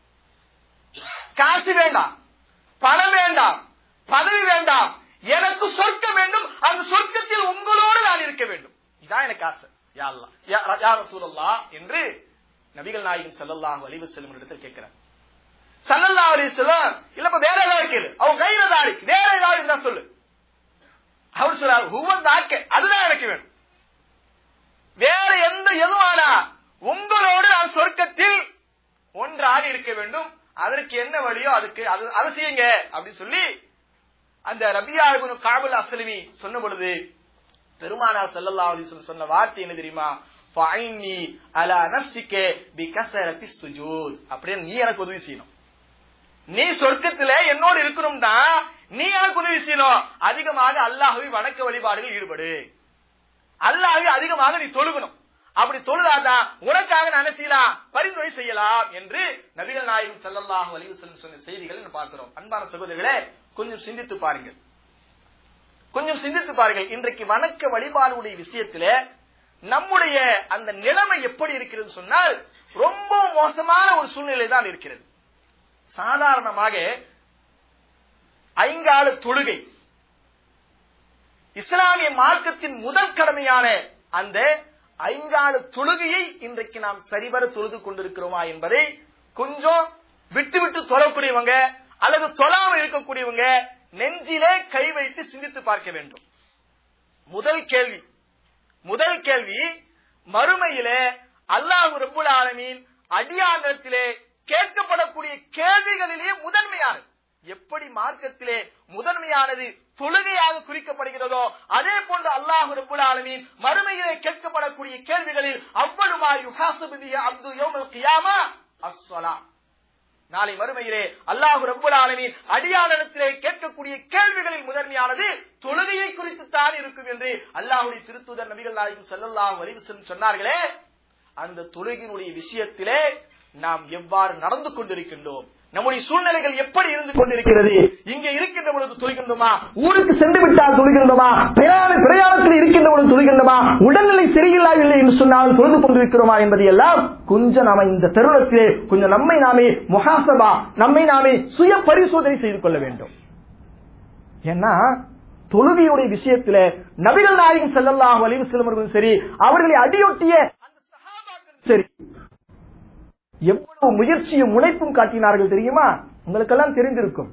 காசு வேண்டாம் பணம் வேண்டாம் பதவி வேண்டாம் எனக்கு சொர்க்கம் வேண்டும் அந்த சொர்க்கத்தில் உங்களோடு நான் இருக்க வேண்டும் இதான் எனக்கு ஆசை யா அல்லாஹ், யா- யா ரசூலல்லாஹ் என்று நபிகள் நாயகம் ஸல்லல்லாஹு அலைஹி வஸல்லம் இடத்தில் கேட்கிறார் ஸல்லல்லாஹு அலைஹி வஸல்லம் இல்லப்ப வேற ஏதாவது கேளு அவன் கையில தாடி வேற ஏதாவது இருந்தா சொல்லு அவர் சொல்றார் ஹுவன் தாக்க அதுதான் எனக்கு வேணும் வேற எந்த எதுவானா உங்களோடு நான் சொர்க்கத்தில் ஒன்றாக இருக்க வேண்டும் அதற்கு என்ன வழியோ அதுக்கு அது அதை செய்யுங்க அப்படின்னு சொல்லி அந்த ரபியா இப்னு காபுல் அஸ்லமி சொன்ன பொழுது பெருமானார் ஸல்லல்லாஹு அலைஹி வஸல்லம் சொன்ன வார்த்தை என்ன தெரியுமா ஃபைனி அலா நஃப்ஸிக பிகஸரத்தி சுஜூத் அப்படியே நீ எனக்கு உதவி செய்யணும் நீ சொர்க்கத்துல என்னோடு இருக்கணும்னா நீ எனக்கு உதவி செய்யணும் அதிகமாக அல்லாஹ்வை வணக்க வழிபாடுகள் ஈடுபடு அல்லாஹ்வை அதிகமாக நீ தொழுகணும் அப்படி தொழுதாதான் உனக்காக நான் என்ன செய்யலாம் பரிந்துரை செய்யலாம் என்று நபிகள் நாயகம் ஸல்லல்லாஹு அலைஹி வஸல்லம் சொன்ன செய்திகளை நம்ம பார்க்கிறோம் அன்பான சகோதரர்களே கொஞ்சம் சிந்தித்து பாருங்கள் கொஞ்சம் சிந்தித்து பாருங்கள் இன்றைக்கு வணக்க வழிபாடுடைய விஷயத்துல நம்முடைய அந்த நிலைமை எப்படி இருக்கிறது சொன்னால் ரொம்ப மோசமான ஒரு சூழ்நிலை தான் இருக்கிறது சாதாரணமாக ஐங்கால தொழுகை இஸ்லாமிய மார்க்கத்தின் முதல் கடமையான அந்த ஐங்கால தொழுகையை இன்றைக்கு நாம் சரிவர தொழுது கொண்டிருக்கிறோமா என்பதை கொஞ்சம் விட்டு விட்டு தொழக்கூடியவங்க அல்லது தொழாமல் இருக்கக்கூடியவங்க நெஞ்சிலே கை வைத்து சிந்தித்து பார்க்க வேண்டும் முதல் கேள்வி முதல் கேள்வி மறுமையிலே அல்லாஹ் ரப்புல் ஆலமீன் அடியாண்டத்திலே கேட்கப்படக்கூடிய கேள்விகளிலேயே முதன்மையானது எப்படி மார்க்கத்திலே முதன்மையானது தொழுகையாக குறிக்கப்படுகிறதோ அதே போன்று அல்லாஹ் ரப்புல் ஆலமீன் மறுமையிலே கேட்கப்படக்கூடிய கேள்விகளில் அவ்வளவுமா யுஹாசபுதிய அப்து யோமல் கியாமா அஸ்ஸலா நாளை மறுமையிலே அல்லாஹ் ரப்புல் ஆலமீன் அடியாளத்திலே கேட்கக்கூடிய கேள்விகளில் முதன்மையானது தொழுகையை குறித்து தான் இருக்கும் என்று அல்லாஹுடைய திருத்தூதர் நபிகள் நாயகம் ஸல்லல்லாஹு அலைஹி வஸல்லம் சொன்னார்களே அந்த தொழுகையினுடைய விஷயத்திலே நாம் எவ்வாறு நடந்து கொண்டிருக்கின்றோம் நம்முடைய சூழ்நிலைகள் எப்படி இருந்து கொண்டிருக்கிறது இங்கே இருக்கின்ற பொழுது தொழுகின்றோமா ஊருக்கு சென்று விட்டால் தொழுகின்றோமா பிரயாண பிரயாணத்தில் இருக்கின்ற பொழுது தொழுகின்றோமா உடல்நிலை சரியில்லாவில்லை என்று சொன்னாலும் தொழுது கொண்டிருக்கிறோமா என்பதை எல்லாம் கொஞ்சம் நாம இந்த தருணத்திலே கொஞ்சம் நம்மை நாமே முகாசபா நம்மை நாமே சுய பரிசோதனை செய்து கொள்ள வேண்டும் ஏன்னா தொழுகையுடைய விஷயத்துல நபிகள் நாயகம் ஸல்லல்லாஹு அலைஹி வஸல்லம் அவர்களும் சரி அவர்களை அடியொட்டிய அந்த சஹாபாக்களும் சரி எவ்வளவு முயற்சியும் முனைப்பும் காட்டினார்கள் தெரியுமா உங்களுக்கெல்லாம் தெரிந்திருக்கும்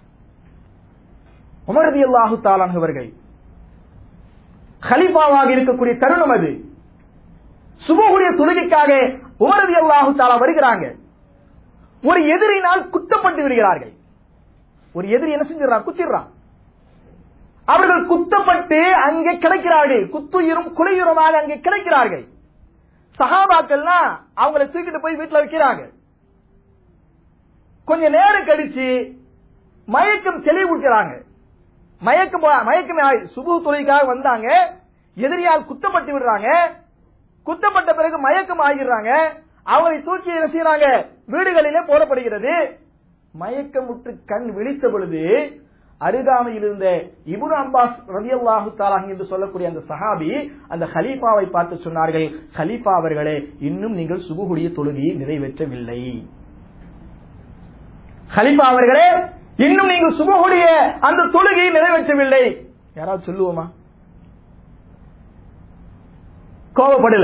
உமரதி அல்லாஹு அவர்கள் ஹலிஃபாவாக இருக்கக்கூடிய தருணம் அது சுபகுடைய தொழுகைக்காக உமரதி அல்லாஹு தாலா வருகிறாங்க ஒரு எதிரினால் குத்தப்பட்டு விடுகிறார்கள் ஒரு எதிரி என்ன செஞ்சிடறான் குத்திடுறான் அவர்கள் குத்தப்பட்டு அங்கே கிடைக்கிறார்கள் குத்துயிரும் குலையுரமாக அங்கே கிடைக்கிறார்கள் சகாபாக்கள்லாம் அவங்கள தூக்கிட்டு போய் வீட்டுல வைக்கிறாங்க கொஞ்ச நேரம் கழிச்சு மயக்கம் தெளிவுக்கிறாங்க மயக்கம் போ- மயக்கம் ஆயி- சுபு தொழிலுக்காக வந்தாங்க எதிரியால் குத்தப்பட்டு விடுறாங்க குத்தப்பட்ட பிறகு மயக்கம் ஆகிடுறாங்க அவங்களை தூக்கி என்ன செய்யறாங்க வீடுகளிலே போடப்படுகிறது மயக்கமுற்று கண் விழித்த பொழுது அருகாமையில் இருந்த இபுன் அப்பாஸ் ரலியல்லாஹு தாலாஹ் என்று சொல்லக்கூடிய அந்த சஹாபி அந்த ஹலீஃபாவை பார்த்து சொன்னார்கள் ஹலீஃபா அவர்களே இன்னும் நீங்கள் சுபுகுடைய தொழுகையை நிறைவேற்றவில்லை ஹலீஃபா அவர்களே இன்னும் நீங்கள் சுபகுடைய அந்த தொழுகையை நிறைவேற்றவில்லை யாராவது சொல்லுவோமா கோபப்படல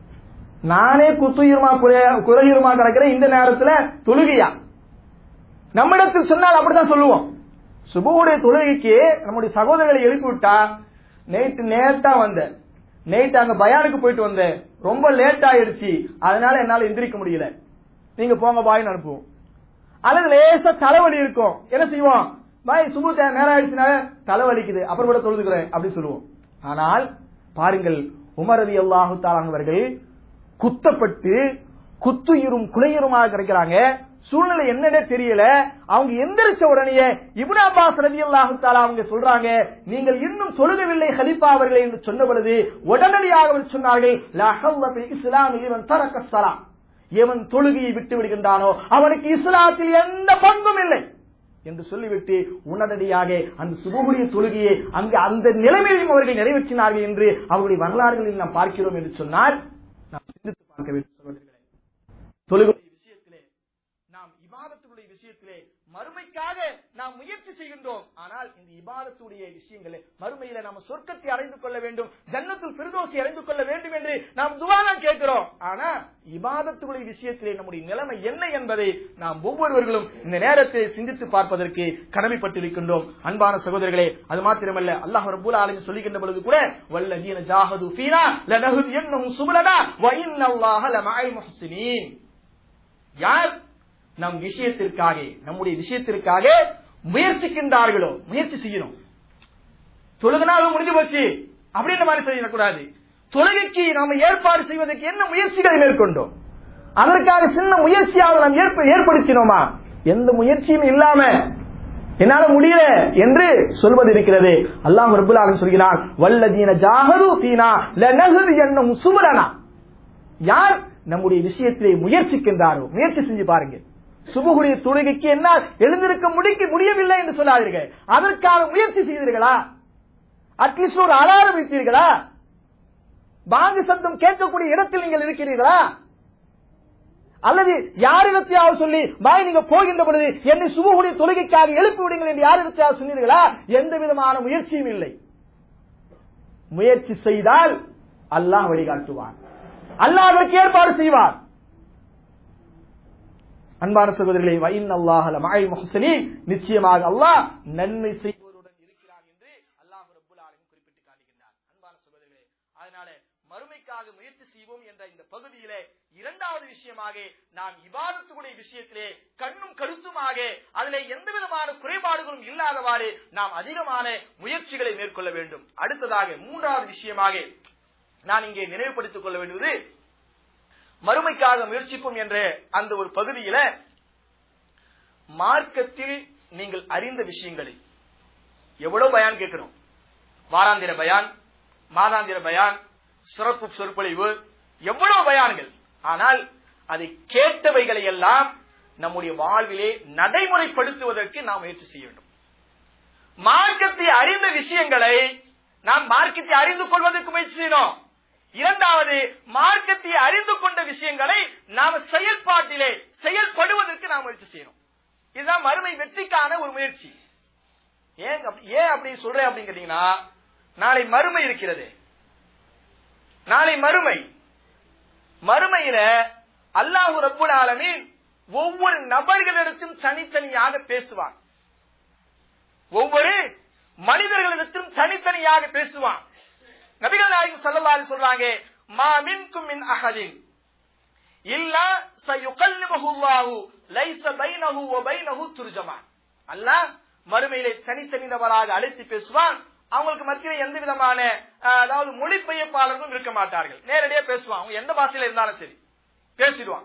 நானே குத்துயிருமா குறை- குறையுமா கிடக்கிறேன் இந்த நேரத்துல தொழுகையா நம்மிடத்தில் சொன்னால் அப்படித்தான் சொல்லுவோம் சுபுடைய தொழுகைக்கு நம்முடைய சகோதரர்களை எழுப்பி விட்டா நேற்று நேட்டா வந்தேன் நேற்று அங்க பயானுக்கு போயிட்டு வந்தேன் ரொம்ப லேட் ஆயிடுச்சு அதனால என்னால எந்திரிக்க முடியல நீங்க போங்க பாய்னு அனுப்புவோம் அல்லது லேசா தலைவலி இருக்கும் என்ன செய்வோம் பாய் சுபு தே- நேரம் ஆயிடுச்சுனால தலைவலிக்குது அப்புறம் கூட தொழுதுக்கிறேன் அப்படி சொல்லுவோம் ஆனால் பாருங்கள் உமர் அலி அல்லாஹு அவர்கள் குத்தப்பட்டு குத்துயிரும் குலையுருமாக கிடைக்கிறாங்க சூழ்நிலை என்னன்னே தெரியல அவங்க எந்திரிச்ச உடனே இப்னு அப்பாஸ் ரலியல்லாஹு தஆலா அவங்க சொல்றாங்க நீங்கள் இன்னும் தொழுகவில்லை ஹலிஃபா அவர்களே என்று சொன்ன பொழுது உடனடியாக அவர் சொன்னார்கள் லா ஹல்ல ஃபில் இஸ்லாமி லிமன் தரக்க ஸலாம் எவன் தொழுகையை விட்டு விடுகின்றானோ அவனுக்கு இஸ்லாத்தில் எந்த பங்கும் இல்லை என்று சொல்லிவிட்டு உடனடியாக அந்த சுபகுடைய தொழுகையை அங்கு அந்த நிலைமையிலும் அவர்கள் நிறைவேற்றினார்கள் என்று அவருடைய வரலாறுகளில் நாம் பார்க்கிறோம் என்று சொன்னால் நாம் சிந்தித்து பார்க்க வேண்டும் சகோதரர்களே தொழுகையுடைய விஷயத்திலே நாம் இபாதத்துடைய விஷயத்திலே மறுமைக்காக நாம் முயற்சி செய்கின்றோம் ஆனால் இந்த இபாதத்துடைய விஷயங்களே மறுமையில நாம் சொர்க்கத்தை அடைந்து கொள்ள வேண்டும் ஜன்னத்துல் பிரதோஷி அடைந்து கொள்ள வேண்டும் என்று நாம் துவாதான் கேட்கிறோம் ஆனா இபாதத்துடைய விஷயத்திலே நம்முடைய நிலைமை என்ன என்பதை நாம் ஒவ்வொருவர்களும் இந்த நேரத்தை சிந்தித்து பார்ப்பதற்கு கடமைப்பட்டிருக்கின்றோம் அன்பான சகோதரர்களே அது மாத்திரமல்ல அல்லாஹ் ரப்பூல் ஆலமீன் சொல்லுகின்ற பொழுது கூட வல்லதீன ஜாஹது ஃபீனா லனஹுதியன்னஹும் சுபலனா வ இன்னல்லாஹ லமஅல் முஹ்சினீன் யார் நம் விஷயத்திற்காக நம்முடைய விஷயத்திற்காக முயற்சிக்கின்றார்களோ முயற்சி செய்யணும் தொழுகினாலும் முடிஞ்சு போச்சு அப்படின்ற மாதிரி செய்யக்கூடாது தொழுகைக்கு நாம ஏற்பாடு செய்வதற்கு என்ன முயற்சிகளை மேற்கொண்டோம் அதற்காக சின்ன முயற்சியாக நாம் ஏற்ப ஏற்படுத்தினோமா எந்த முயற்சியும் இல்லாம என்னால முடியல என்று சொல்வது இருக்கிறது அல்லாஹ் ரபுல் ஆலமீன் சொல்கிறான் வல்லதீன ஜாஹது தீனா லனஹது என்னும் சுமரனா யார் நம்முடைய விஷயத்திலே முயற்சிக்கின்றாரோ முயற்சி செஞ்சு பாருங்க சுபகுடைய தொழுகைக்கு என்ன எழுந்திருக்க முடிக்க முடியவில்லை என்று சொல்லாதீர்கள் அதற்கான முயற்சி செய்தீர்களா அட்லீஸ்ட் ஒரு அலாரம் வைத்தீர்களா பாங்கு சத்தம் கேட்கக்கூடிய இடத்தில் நீங்கள் இருக்கிறீர்களா அல்லது யாரிடத்தையாவது சொல்லி பாய் நீங்க போகின்ற பொழுது என்னை சுபகுடைய தொழுகைக்காக எழுப்பி விடுங்கள் என்று யாரிடத்தையாவது சொன்னீர்களா எந்த விதமான முயற்சியும் இல்லை முயற்சி செய்தால் அல்லாஹ் வழிகாட்டுவான் அல்லாஹ் அதற்கு ஏற்பாடு செய்வார் அன்பான சகோதரிகளை வைன் அல்லாஹ் மழை முஹசனி நிச்சயமாக அல்லாஹ் நன்மை செய்வோருடன் இருக்கிறான் என்று அல்லாஹ் ரப்புல் ஆலமீன் குறிப்பிட்டு காட்டுகின்றார் அன்பான சகோதரிகளே அதனால மறுமைக்காக முயற்சி செய்வோம் என்ற இந்த பகுதியிலே இரண்டாவது விஷயமாக நாம் இபாதத்துடைய விஷயத்திலே கண்ணும் கருத்துமாக அதிலே எந்த விதமான குறைபாடுகளும் இல்லாதவாறு நாம் அதிகமான முயற்சிகளை மேற்கொள்ள வேண்டும் அடுத்ததாக மூன்றாவது விஷயமாக நான் இங்கே நினைவுபடுத்திக் கொள்ள வேண்டியது மறுமைக்காக முயற்சிப்போம் என்ற அந்த ஒரு பகுதியில மார்க்கத்தில் நீங்கள் அறிந்த விஷயங்களை எவ்வளவு பயான் கேட்கிறோம் வாராந்திர பயான் மாதாந்திர பயான் சிறப்பு சொற்பொழிவு எவ்வளவு பயான்கள் ஆனால் அதை கேட்டவைகளை எல்லாம் நம்முடைய வாழ்விலே நடைமுறைப்படுத்துவதற்கு நாம் முயற்சி செய்ய வேண்டும் மார்க்கத்தை அறிந்த விஷயங்களை நாம் மார்க்கத்தை அறிந்து கொள்வதற்கு முயற்சி செய்யணும் இரண்டாவது மார்க்கத்தை அறிந்து கொண்ட விஷயங்களை நாம செயல்பாட்டிலே செயல்படுவதற்கு நாம் முயற்சி செய்யணும் இதுதான் மறுமை வெற்றிக்கான ஒரு முயற்சி ஏன் அப்படி- ஏன் அப்படி சொல்றேன் அப்படின்னு கேட்டீங்கன்னா நாளை மறுமை இருக்கிறது நாளை மறுமை மறுமையில அல்லாஹு ரப்புல் ஆலமீன் ஒவ்வொரு நபர்களிடத்தும் தனித்தனியாக பேசுவான் ஒவ்வொரு மனிதர்களிடத்தும் தனித்தனியாக பேசுவான் நபிகள் நாயகம் ஸல்லல்லாஹு அலைஹி சொல்றாங்க மா மின்கும் மின் அஹதின் இல்லா சயுகல்லிமுஹு அல்லாஹு லைஸ பைனஹு வ பைனஹு துர்ஜமான் அல்லாஹ் மறுமையிலே தனித்தனி நபராக அழைத்து பேசுவான் அவங்களுக்கு மத்தியில எந்த விதமான அஹ், அதாவது மொழிபெயர்ப்பாளர்களும் இருக்க மாட்டார்கள் நேரடியா பேசுவான் அவங்க எந்த பாஷையில இருந்தாலும் சரி பேசிடுவான்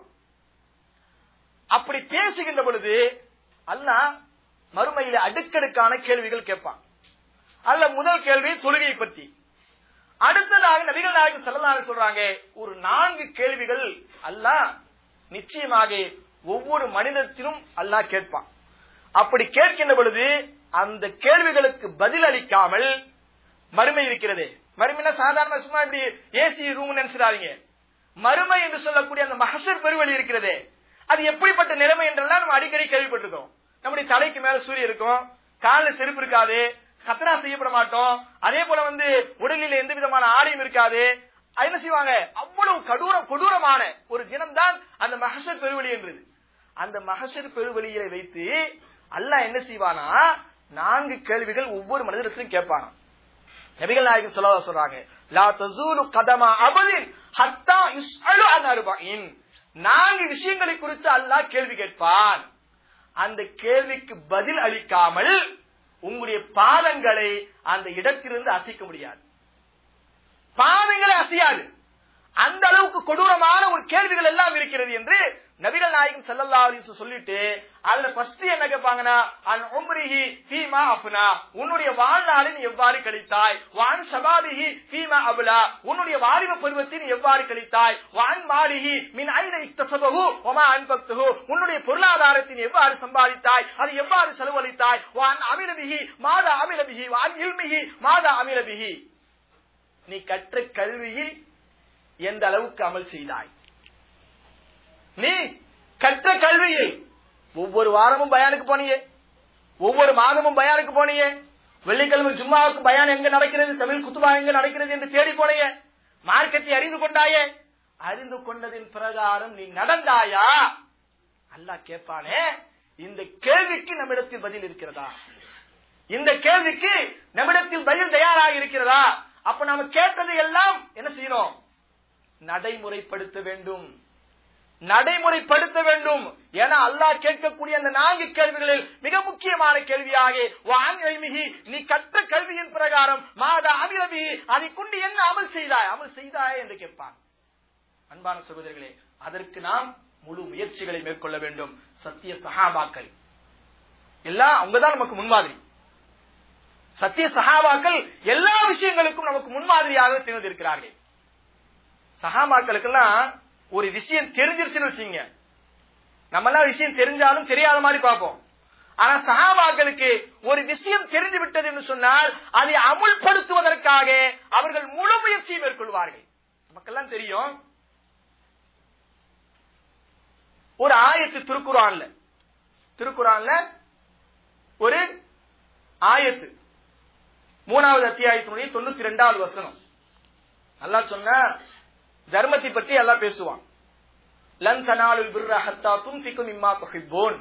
அப்படி பேசுகின்ற பொழுது அல்லாஹ் மறுமையில அடுக்கடுக்கான கேள்விகள் கேட்பான் அல்ல முதல் கேள்வி தொழுகையை பற்றி அடுத்ததாக நபிகள் நாயகம் ஸல்லல்லாஹு சொல்றாங்க ஒரு நான்கு கேள்விகள் அல்லாஹ் நிச்சயமாக ஒவ்வொரு மனிதத்திலும் அல்லாஹ் கேட்பான் அப்படி கேட்கின்ற பொழுது அந்த கேள்விகளுக்கு பதில் அளிக்காமல் மறுமை இருக்கிறது மறுமைனா சாதாரண சும்மா இப்படி ஏசி ரூம் நினைச்சிடாதீங்க மறுமை என்று சொல்லக்கூடிய அந்த மகசர் பெருவெளி இருக்கிறது அது எப்படிப்பட்ட நிலைமை என்றெல்லாம் நம்ம அடிக்கடி கேள்விப்பட்டிருக்கோம் நம்முடைய தலைக்கு மேல சூரியன் இருக்கும் காலில் செருப்பு இருக்காது கத்தனா செய்யப்பட மாட்டோம் அதே போல வந்து உடலில் எந்த விதமான ஆடையும் இருக்காது அது என்ன செய்வாங்க அவ்வளவு கடூர கொடூரமான ஒரு தினம்தான் அந்த மகசர் பெருவெளி என்றது அந்த மகசர் பெருவெளியை வைத்து அல்லாஹ் என்ன செய்வானா நான்கு கேள்விகள் ஒவ்வொரு மனிதத்திலும் கேட்பானா நபிகள் நாயகம் சொல்ல சொல்றாங்க லா தசூலு கதமா அபதின் ஹத்தா யுஸ்அலு அன் அர்பஇன் நான்கு விஷயங்களை குறித்து அல்லாஹ் கேள்வி கேட்பான் அந்த கேள்விக்கு பதில் அளிக்காமல் உங்களுடைய பாதங்களை அந்த இடத்திலிருந்து அசைக்க முடியாது பாதங்களை அசையாது அந்த அளவுக்கு கொடூரமான ஒரு கேள்விகள் எல்லாம் இருக்கிறது என்று நபிகள் நாயகம் ஸல்லல்லாஹு அலைஹி வஸல்லம் சொல்லிட்டு அதுல ஃபர்ஸ்ட் என்ன கேட்பாங்கன்னா அன் உம்ரிஹி ஃபீமா அஃப்னா உன்னுடைய வாழ்நாளை நீ எவ்வாறு கழித்தாய் வான் ஷபாபிஹி ஃபீமா அப்லா உன்னுடைய வாலிப பருவத்தை நீ எவ்வாறு கழித்தாய் வான் மாலிஹி மின் ஐன இக்தசபஹு வமா அன்பக்துஹு உன்னுடைய பொருளாதாரத்தை நீ எவ்வாறு சம்பாதித்தாய் அது எவ்வாறு செலவழித்தாய் வான் அமிலபிஹி மாதா அமிலபிஹி வான் இல்மிஹி மாதா அமிலபிஹி நீ கற்ற கல்வியில் எந்த அளவுக்கு அமல் செய்தாய் நீ கற்ற கல்வியை ஒவ்வொரு வாரமும் பயானுக்கு போனியே ஒவ்வொரு மாதமும் பயானுக்கு போனியே வெள்ளிக்கிழமை ஜும்மாவுக்கு பயான் எங்க நடக்கிறது தமிழ் குத்துபா எங்க நடக்கிறது என்று தேடி போனையே மார்க்கத்தை அறிந்து கொண்டாயே அறிந்து கொண்டதின் பிரகாரம் நீ நடந்தாயா அல்லாஹ் கேட்பானே இந்த கேள்விக்கு நம்மிடத்தில் பதில் இருக்கிறதா இந்த கேள்விக்கு நம்மிடத்தில் பதில் தயாராக இருக்கிறதா அப்ப நாம கேட்டதை எல்லாம் என்ன செய்யணும் நடைமுறைப்படுத்த வேண்டும் நடைமுறைப்படுத்த வேண்டும் என அல்லாஹ் கேட்கக்கூடிய அந்த நான்கு கேள்விகளில் மிக முக்கியமான கேள்வியாக வான் எல்மிகி, நீ கற்ற கல்வியின் பிரகாரம் மாதா அமிலபி அதை கொண்டு என்ன அமல் செய்தாய் அமல் செய்தாய் என்று கேட்பான் அன்பான சகோதரர்களே அதற்கு நாம் முழு முயற்சிகளை மேற்கொள்ள வேண்டும் சத்திய சஹாபாக்கள் எல்லாம் அவங்கதான் நமக்கு முன்மாதிரி சத்திய சஹாபாக்கள் எல்லா விஷயங்களுக்கும் நமக்கு முன்மாதிரியாக திகழ்ந்திருக்கிறார்கள் சஹாபாக்களுக்கெல்லாம் ஒரு விஷயம் தெரிஞ்சிருச்சுன்னு வச்சுங்க நம்ம எல்லாம் விஷயம் தெரிஞ்சாலும் தெரியாத மாதிரி பார்ப்போம் ஆனா சஹாபாக்களுக்கு ஒரு விஷயம் தெரிந்து விட்டது என்று சொன்னால் அதை அமுல்படுத்துவதற்காக அவர்கள் முழு முயற்சியை மேற்கொள்வார்கள் நமக்கெல்லாம் தெரியும் ஒரு ஆயத்து திருக்குறான்ல திருக்குறான்ல ஒரு ஆயத்து மூணாவது அத்தியாயத்தினுடைய தொண்ணூத்தி ரெண்டாவது வசனம் நல்லா சொன்ன தர்மத்தை பற்றி எல்லாம் பேசுவான் லன் தனாலுல் பிர்ர ஹத்தா துன்ஃபிகும் மிம்மா துஹிப்பூன்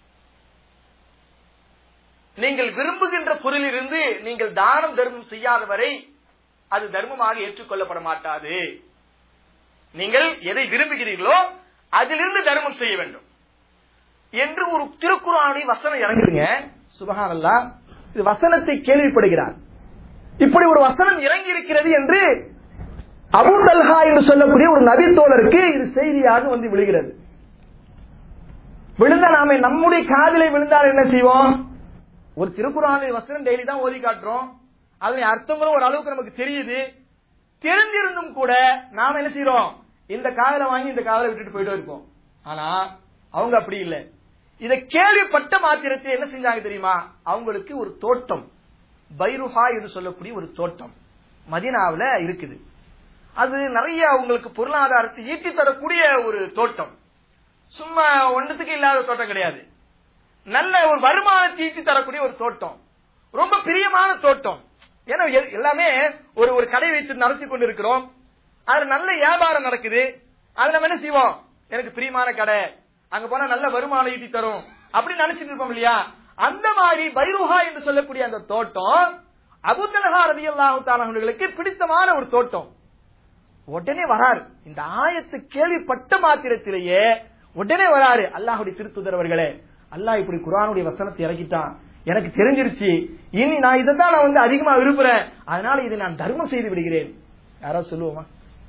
நீங்கள் விரும்புகின்ற பொருளிலிருந்து நீங்கள் தானம் தர்மம் செய்யாத வரை அது தர்மமாக ஏற்றுக்கொள்ளப்பட மாட்டாது நீங்கள் எதை விரும்புகிறீர்களோ அதிலிருந்து தர்மம் செய்ய வேண்டும் என்று ஒரு திருக்குறானுடைய வசனம் இறங்குதுங்க சுபஹானல்லா இது வசனத்தை கேள்விப்படுகிறார் இப்படி ஒரு வசனம் இறங்கி இருக்கிறது என்று அபு தல்ஹா என்று சொல்லக்கூடிய ஒரு நபி தோழருக்கு இது செய்தியாக வந்து விழுகிறது விழுந்தா நாம நம்முடைய காதிலே விழுந்தால் என்ன செய்வோம் ஒரு திருக்குறானை வசனம் டெய்லி தான் ஓதி காட்டுறோம் அதனுடைய அர்த்தங்களும் ஒரு அளவுக்கு நமக்கு தெரியுது தெரிஞ்சிருந்தும் கூட நாம என்ன செய்யறோம் இந்த காதல வாங்கி இந்த காதல விட்டுட்டு போயிட்டு இருக்கோம் ஆனா அவங்க அப்படி இல்லை இதை கேள்விப்பட்ட மாத்திரத்தை என்ன செஞ்சாங்க தெரியுமா அவங்களுக்கு ஒரு தோட்டம் பைருஹா என்று சொல்லக்கூடிய ஒரு தோட்டம் மதினாவுல இருக்குது அது நிறைய அவங்களுக்கு பொருளாதாரத்தை ஈட்டி தரக்கூடிய ஒரு தோட்டம் சும்மா ஒன்றுத்துக்கு இல்லாத தோட்டம் கிடையாது நல்ல ஒரு வருமானத்தை ஈட்டி தரக்கூடிய ஒரு தோட்டம் ரொம்ப பிரியமான தோட்டம் ஏன்னா எ- எல்லாமே ஒரு ஒரு கடை வைத்து நடத்தி கொண்டு இருக்கிறோம் அதுல நல்ல வியாபாரம் நடக்குது அது நம்ம என்ன செய்வோம் எனக்கு பிரியமான கடை அங்க போனா நல்ல வருமானம் ஈட்டி தரும் அப்படின்னு நினைச்சிட்டு இருப்போம் இல்லையா அந்த மாதிரி பைருஹா என்று சொல்லக்கூடிய அந்த தோட்டம் அபுத்தலஹா ரதி அல்லாஹு பிடித்தமான ஒரு தோட்டம் உடனே வராரு இந்த ஆயத்து கேள்விப்பட்ட மாத்திரத்திலேயே உடனே வராரு அல்லாஹுடைய திருத்துதரவர்களே அல்லாஹ் இப்படி குரானுடைய வசனத்தை இறக்கிட்டான் எனக்கு தெரிஞ்சிருச்சு இனி நான் இதை தான் நான் வந்து அதிகமா விரும்புறேன் அதனால இதை நான் தர்மம் செய்து விடுகிறேன் யாராவது சொல்லுவோமா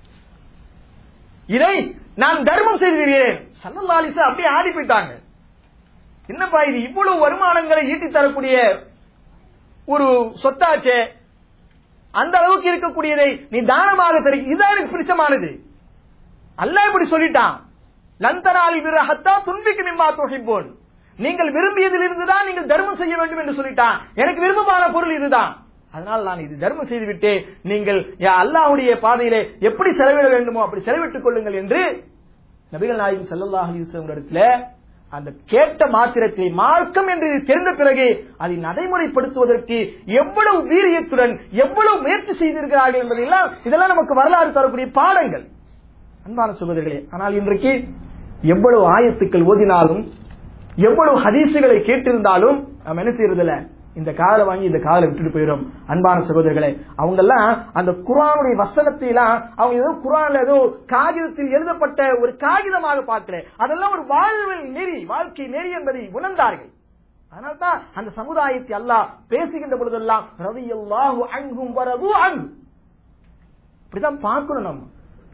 இதை நான் தர்மம் செய்து விடுகிறேன் சல்லல்லாலிசு அப்படியே ஆடி போயிட்டாங்க என்னப்பா இது இவ்வளவு வருமானங்களை ஈட்டி தரக்கூடிய ஒரு சொத்தாச்சே அந்த அளவுக்கு இருக்கக்கூடியதை நீ தானமாக தரு இதுதான் எனக்கு பிடிச்சமானது அல்லாஹ் இப்படி சொல்லிட்டான் லந்தனாலி விரஹத்தா துன்பிக்கு மிம்மா தொகைப்போன் நீங்கள் விரும்பியதிலிருந்து தான் நீங்கள் தர்மம் செய்ய வேண்டும் என்று சொல்லிட்டான் எனக்கு விருப்பமான பொருள் இதுதான் அதனால் நான் இது தர்மம் செய்து விட்டு நீங்கள் யா அல்லாஹ்வுடைய பாதையிலே எப்படி செலவிட வேண்டுமோ அப்படி செலவிட்டுக் கொள்ளுங்கள் என்று நபிகள் நாயகம் ஸல்லல்லாஹு அலைஹி வஸல்லம் இடத்துல அந்த கேட்ட மாத்திரத்தை மார்க்கம் என்று தெரிந்த பிறகு அதை நடைமுறைப்படுத்துவதற்கு எவ்வளவு வீரியத்துடன் எவ்வளவு முயற்சி செய்திருக்கிறார்கள் என்பதெல்லாம் இதெல்லாம் நமக்கு வரலாறு தரக்கூடிய பாடங்கள் அன்பான சகோதரர்களே ஆனால் இன்றைக்கு எவ்வளவு ஆயத்துக்கள் ஓதினாலும் எவ்வளவு ஹதீசுகளை கேட்டிருந்தாலும் நாம் என்ன செய்யறதில்ல இந்த காதலை வாங்கி இந்த காதலை விட்டுட்டு போயிடும் அன்பான சகோதரர்களே அவங்க எல்லாம் அந்த குரானுடைய வசனத்தை எல்லாம் அவங்க ஏதோ குரான்ல ஏதோ காகிதத்தில் எழுதப்பட்ட ஒரு காகிதமாக பார்க்கல அதெல்லாம் ஒரு வாழ்வில் நெறி வாழ்க்கை நெறி என்பதை உணர்ந்தார்கள் அதனால்தான் அந்த சமுதாயத்தை அல்லாஹ் பேசுகின்ற பொழுதெல்லாம் ரவி அல்லாஹு அங்கும் வரது அங்கு இப்படிதான் பார்க்கணும் நம்ம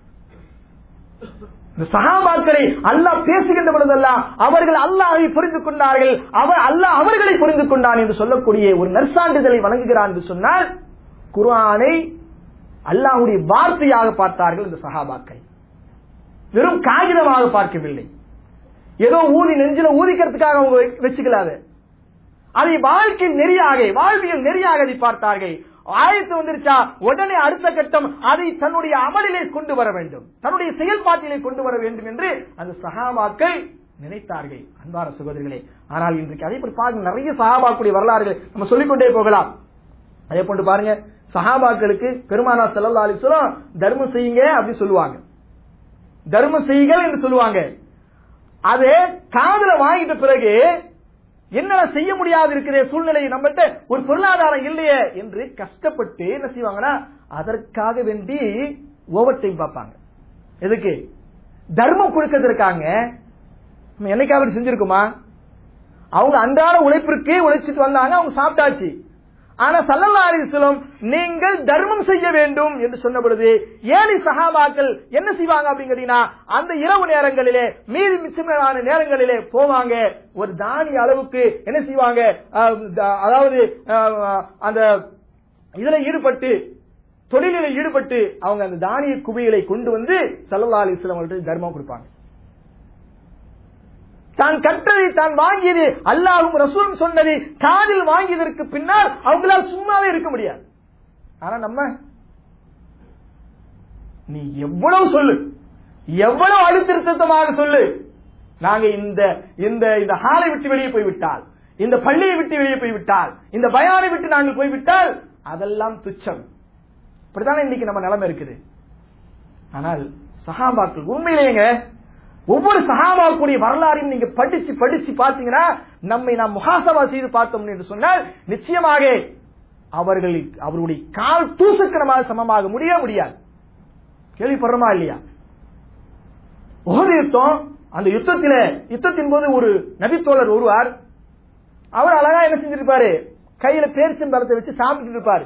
இந்த சகாபாக்களை அல்லாஹ் பேசுகின்ற பொழுதெல்லாம் அவர்கள் அல்லாஹை புரிந்து கொண்டார்கள் அவர் அல்லாஹ் அவர்களை புரிந்து கொண்டான் என்று சொல்லக்கூடிய ஒரு நற்சான்றிதழை வழங்குகிறான் என்று சொன்னால் குர்ஆனை அல்லாஹ்வுடைய வார்த்தையாக பார்த்தார்கள் இந்த சகாபாக்கள் வெறும் காகிதமாக பார்க்கவில்லை ஏதோ ஊதி நெஞ்சில ஊதிக்கிறதுக்காக அவங்க வச்சுக்கலாது அதை வாழ்க்கை நெறியாக வாழ்வியல் நெறியாக அதை பார்த்தார்கள் ஆயத்து வந்துருச்சா உடனே அடுத்த கட்டம் அதை தன்னுடைய அமலிலே கொண்டு வர வேண்டும் தன்னுடைய செயல்பாட்டிலே கொண்டு வர வேண்டும் என்று அந்த சகாபாக்கள் நினைத்தார்கள் அன்பார சகோதரிகளே ஆனால் இன்றைக்கு அதே போல் பாருங்க நிறைய சகாபாக்குடைய வரலாறுகள் நம்ம சொல்லிக்கொண்டே போகலாம் அதே போன்று பாருங்க சகாபாக்களுக்கு பெருமானா செல்லல்லா அலிஸ்வரம் தர்மம் செய்யுங்க அப்படி சொல்லுவாங்க தர்மம் செய்யுங்கள் என்று சொல்லுவாங்க அது காதல வாங்கிட்ட பிறகு என்ன செய்ய முடியாது இருக்கிற சூழ்நிலை நம்மகிட்ட ஒரு பொருளாதாரம் இல்லையே என்று கஷ்டப்பட்டு என்ன செய்வாங்கன்னா அதற்காக வேண்டி ஓவர் டைம் பார்ப்பாங்க எதுக்கு தர்மம் கொடுக்கறதுக்காங்க நம்ம என்னைக்காவது செஞ்சிருக்குமா அவங்க அன்றாட உழைப்பிற்கு உழைச்சிட்டு வந்தாங்க அவங்க சாப்பிட்டாச்சு ஆனா சல்லல்லா அலிஸ்லம் நீங்கள் தர்மம் செய்ய வேண்டும் என்று சொன்ன பொழுது ஏழை சகாபாக்கள் என்ன செய்வாங்க அப்படிங்கிறீங்கன்னா அந்த இரவு நேரங்களிலே மீதி மிச்சமான நேரங்களிலே போவாங்க ஒரு தானிய அளவுக்கு என்ன செய்வாங்க அஹ், த- அதாவது அஹ், அந்த இதுல ஈடுபட்டு தொழிலில் ஈடுபட்டு அவங்க அந்த தானிய குவியலை கொண்டு வந்து சல்லல்லா அலிஸ்லாம் அவர்கள் தர்மம் கொடுப்பாங்க தான் கற்றதை தான் வாங்கியது அல்லாஹும் ரசூலும் சொன்னதை காதில் வாங்கியதற்கு பின்னால் அவங்களால் சும்மாவே இருக்க முடியாது ஆனா நம்ம நீ எவ்வளவு சொல்லு எவ்வளவு அழுத்திருத்தமாக சொல்லு நாங்க இந்த இந்த இந்த ஹாலை விட்டு வெளியே போய்விட்டால் இந்த பள்ளியை விட்டு வெளியே போய்விட்டால் இந்த பயானை விட்டு நாங்கள் போய்விட்டால் அதெல்லாம் துச்சம் இப்படித்தானே இன்னைக்கு நம்ம நிலைமை இருக்குது ஆனால் சஹாபாக்கள் உண்மையிலேங்க ஒவ்வொரு சஹாபாக்குடைய வரலாறையும் நீங்க படிச்சு படிச்சு பார்த்தீங்கன்னா நம்மை நாம் முகாசபா செய்து பார்த்தோம் என்று சொன்னால் நிச்சயமாக அவர்கள் அவருடைய கால் தூசக்கரமாக சமமாக முடிய முடியாது கேள்விப்படுறோமா இல்லையா உஹது யுத்தம் அந்த யுத்தத்தில யுத்தத்தின் போது ஒரு நபித்தோழர் ஒருவார் அவர் அழகா என்ன செஞ்சிருப்பாரு கையில பேரிச்சம்பழத்தை வச்சு சாப்பிட்டு இருப்பாரு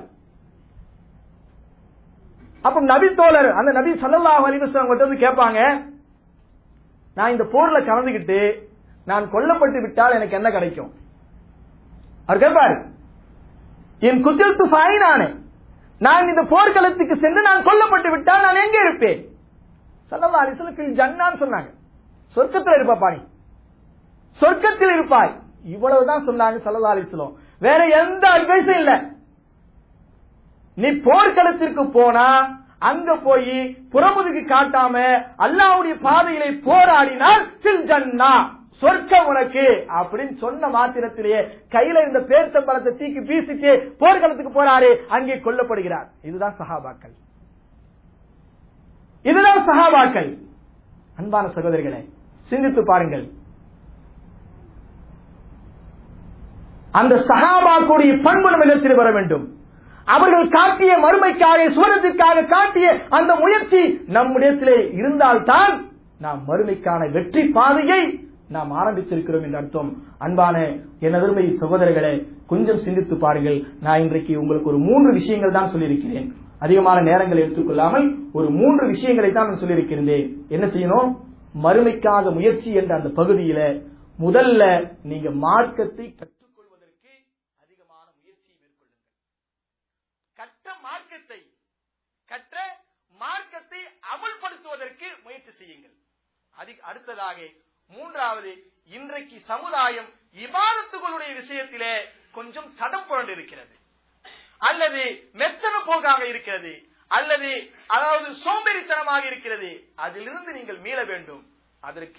அப்ப நபி தோழர் அந்த நபி சல்லல்லாஹு அலைஹி வஸல்லம் கிட்ட வந்து கேட்பாங்க நான் இந்த போர்ல கலந்துகிட்டு நான் கொல்லப்பட்டு விட்டால் எனக்கு என்ன கிடைக்கும் அவர் கேட்பாரு என் குத்தில் துஃபாய் நானே நான் இந்த போர்க்களத்துக்கு சென்று நான் கொல்லப்பட்டு விட்டால் நான் எங்கே இருப்பேன் சல்லல்லாஹு அலைஹி வஸல்லம் ஃபில் ஜன்னான்னு சொன்னாங்க சொர்க்கத்தில் இருப்பாப்பா நீ சொர்க்கத்தில் இருப்பாய் இவ்வளவுதான் சொன்னாங்க சல்லல்லாஹு அலைஹி வஸல்லம் வேற எந்த அட்வைஸும் இல்ல நீ போர்க்களத்திற்கு போனா அங்க போய் புறமுதுக்கு காட்டாம அல்லாவுடைய பாதையிலே போராடினால் சில் ஜன்னா சொர்க்கம் உனக்கு அப்படின்னு சொன்ன மாத்திரத்திலேயே கையில இருந்த பேர்த்தம்பலத்தை தீக்கி வீசிட்டு போர்க்களத்துக்கு போறாரு அங்கே கொல்லப்படுகிறார் இதுதான் சஹாபாக்கள் இதுதான் சஹாபாக்கள் அன்பான சகோதரிகளே சிந்தித்து பாருங்கள் அந்த சஹாபாக்குடைய பண்பு நம்மிடத்தில் வர வேண்டும் அவர்கள் காட்டிய மறுமைக்காக சுவனத்திற்காக காட்டிய அந்த முயற்சி நம்முடையத்திலே இருந்தால்தான் நாம் மறுமைக்கான வெற்றி பாதையை நாம் ஆரம்பித்திருக்கிறோம் என்று அர்த்தம் அன்பான எனதருமை சகோதரர்களே கொஞ்சம் சிந்தித்து பாருங்கள் நான் இன்றைக்கு உங்களுக்கு ஒரு மூன்று விஷயங்கள் தான் சொல்லியிருக்கிறேன் அதிகமான நேரங்களை எடுத்துக்கொள்ளாமல் ஒரு மூன்று விஷயங்களை தான் நான் சொல்லியிருக்கிறேன் என்ன செய்யணும் மறுமைக்காக முயற்சி என்ற அந்த பகுதியில முதல்ல நீங்க மார்க்கத்தை கற்றுக்கொள்வதற்கு அதிகமான முயற்சியை மேற்கொள்ளுங்கள் கற்ற மார்க்கத்தை கற்ற மார்க்கத்தை அமுல்படுத்துவதற்கு முயற்சி செய்யுங்கள் அதிக அடுத்ததாக மூன்றாவது இன்றைக்கு சமுதாயம் இபாதத்துகளுடைய விஷயத்திலே கொஞ்சம் தடம் புரண்டு இருக்கிறது அல்லது மெத்தன போகாக இருக்கிறது அல்லது அதாவது சோம்பேறித்தனமாக இருக்கிறது அதிலிருந்து நீங்கள் மீள வேண்டும் அதற்கு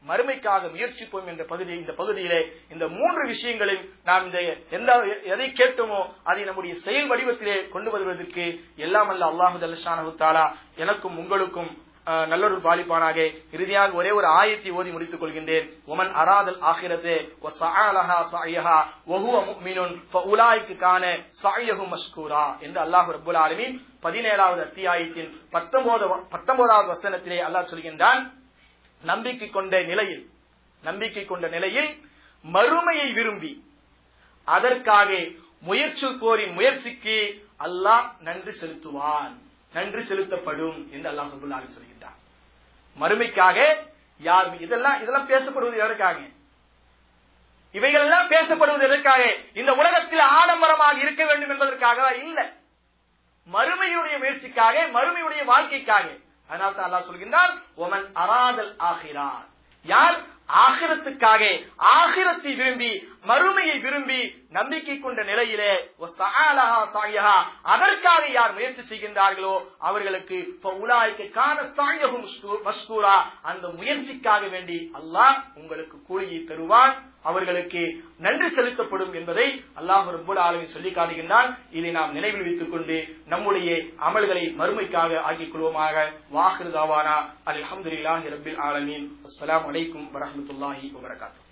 மறுமைக்காக முயற்சிப்போம் என்ற பகுதி இந்த பகுதியிலே இந்த மூன்று விஷயங்களில் நாம் இந்த எந்த எதை கேட்டோமோ அதை நம்முடைய செயல் வடிவத்திலே கொண்டு வருவதற்கு எல்லாம் அல்ல அல்லாஹு அல்லாஹு தாலா எனக்கும் உங்களுக்கும் அஹ், நல்லொரு பாலிப்பானாக இறுதியாக ஒரே ஒரு ஆயத்தை ஓதி முடித்துக் கொள்கின்றேன் ஒமன் அராதல் ஆகிரத்து வசஅலஹா சஅயஹா வஹுவ முஃமினுன் ஃபஉலாயிக்கு கான சஅயஹு மஷ்கூரா என்று அல்லாஹ் ரப்பல் ஆலமீன் 17வது அத்தியாயத்தின் 19 19வது வசனத்திலே அல்லாஹ் சொல்கின்றான் நம்பிக்கை கொண்ட நிலையில் நம்பிக்கை கொண்ட நிலையில் மறுமையை விரும்பி அதற்காக முயற்சி கோரின் முயற்சிக்கு அல்லாஹ் நன்றி செலுத்துவான் நன்றி செலுத்தப்படும் என்று அல்லாஹ் ரபுல் ஆலமீன் சொல்கின்றார் மறுமைக்காக யார் இதெல்லாம் இதெல்லாம் பேசப்படுவது எதற்காக இவைகளெல்லாம் பேசப்படுவது எதற்காக இந்த உலகத்தில் ஆடம்பரமாக இருக்க வேண்டும் என்பதற்காக இல்ல மறுமையுடைய முயற்சிக்காக மறுமையுடைய வாழ்க்கைக்காக அதனால் தான் அல்லாஹ் சொல்கின்றான் ஒமன் அராதல் ஆகிறார் யார் ஆகிரத்துக்காக ஆகிரத்தை விரும்பி மறுமையை விரும்பி நம்பிக்கை கொண்ட நிலையிலே வஸ்தஆலஹா சாயஹா, அதற்காக யார் முயற்சி செய்கின்றார்களோ அவர்களுக்கு உலாய்க்கு காண சாயகும் மஸ்கூரா அந்த முயற்சிக்காக வேண்டி அல்லாஹ் உங்களுக்கு கூலியை தருவான் அவர்களுக்கு நன்றி செலுத்தப்படும் என்பதை அல்லாஹ் ரப்புல் ஆலமீன் சொல்லி காட்டுகின்றான் இதை நாம் நினைவில் வைத்துக் கொண்டு நம்முடைய அமல்களை மறுமைக்காக ஆக்கிக் கொள்வோமாக வாஹிருதாவானா அல்ஹம்துலில்லாஹி ரப்பில் ஆலமீன் அஸ்ஸலாமு அலைக்கும் வரஹ்மத்துல்லாஹி வபரகாத்துஹு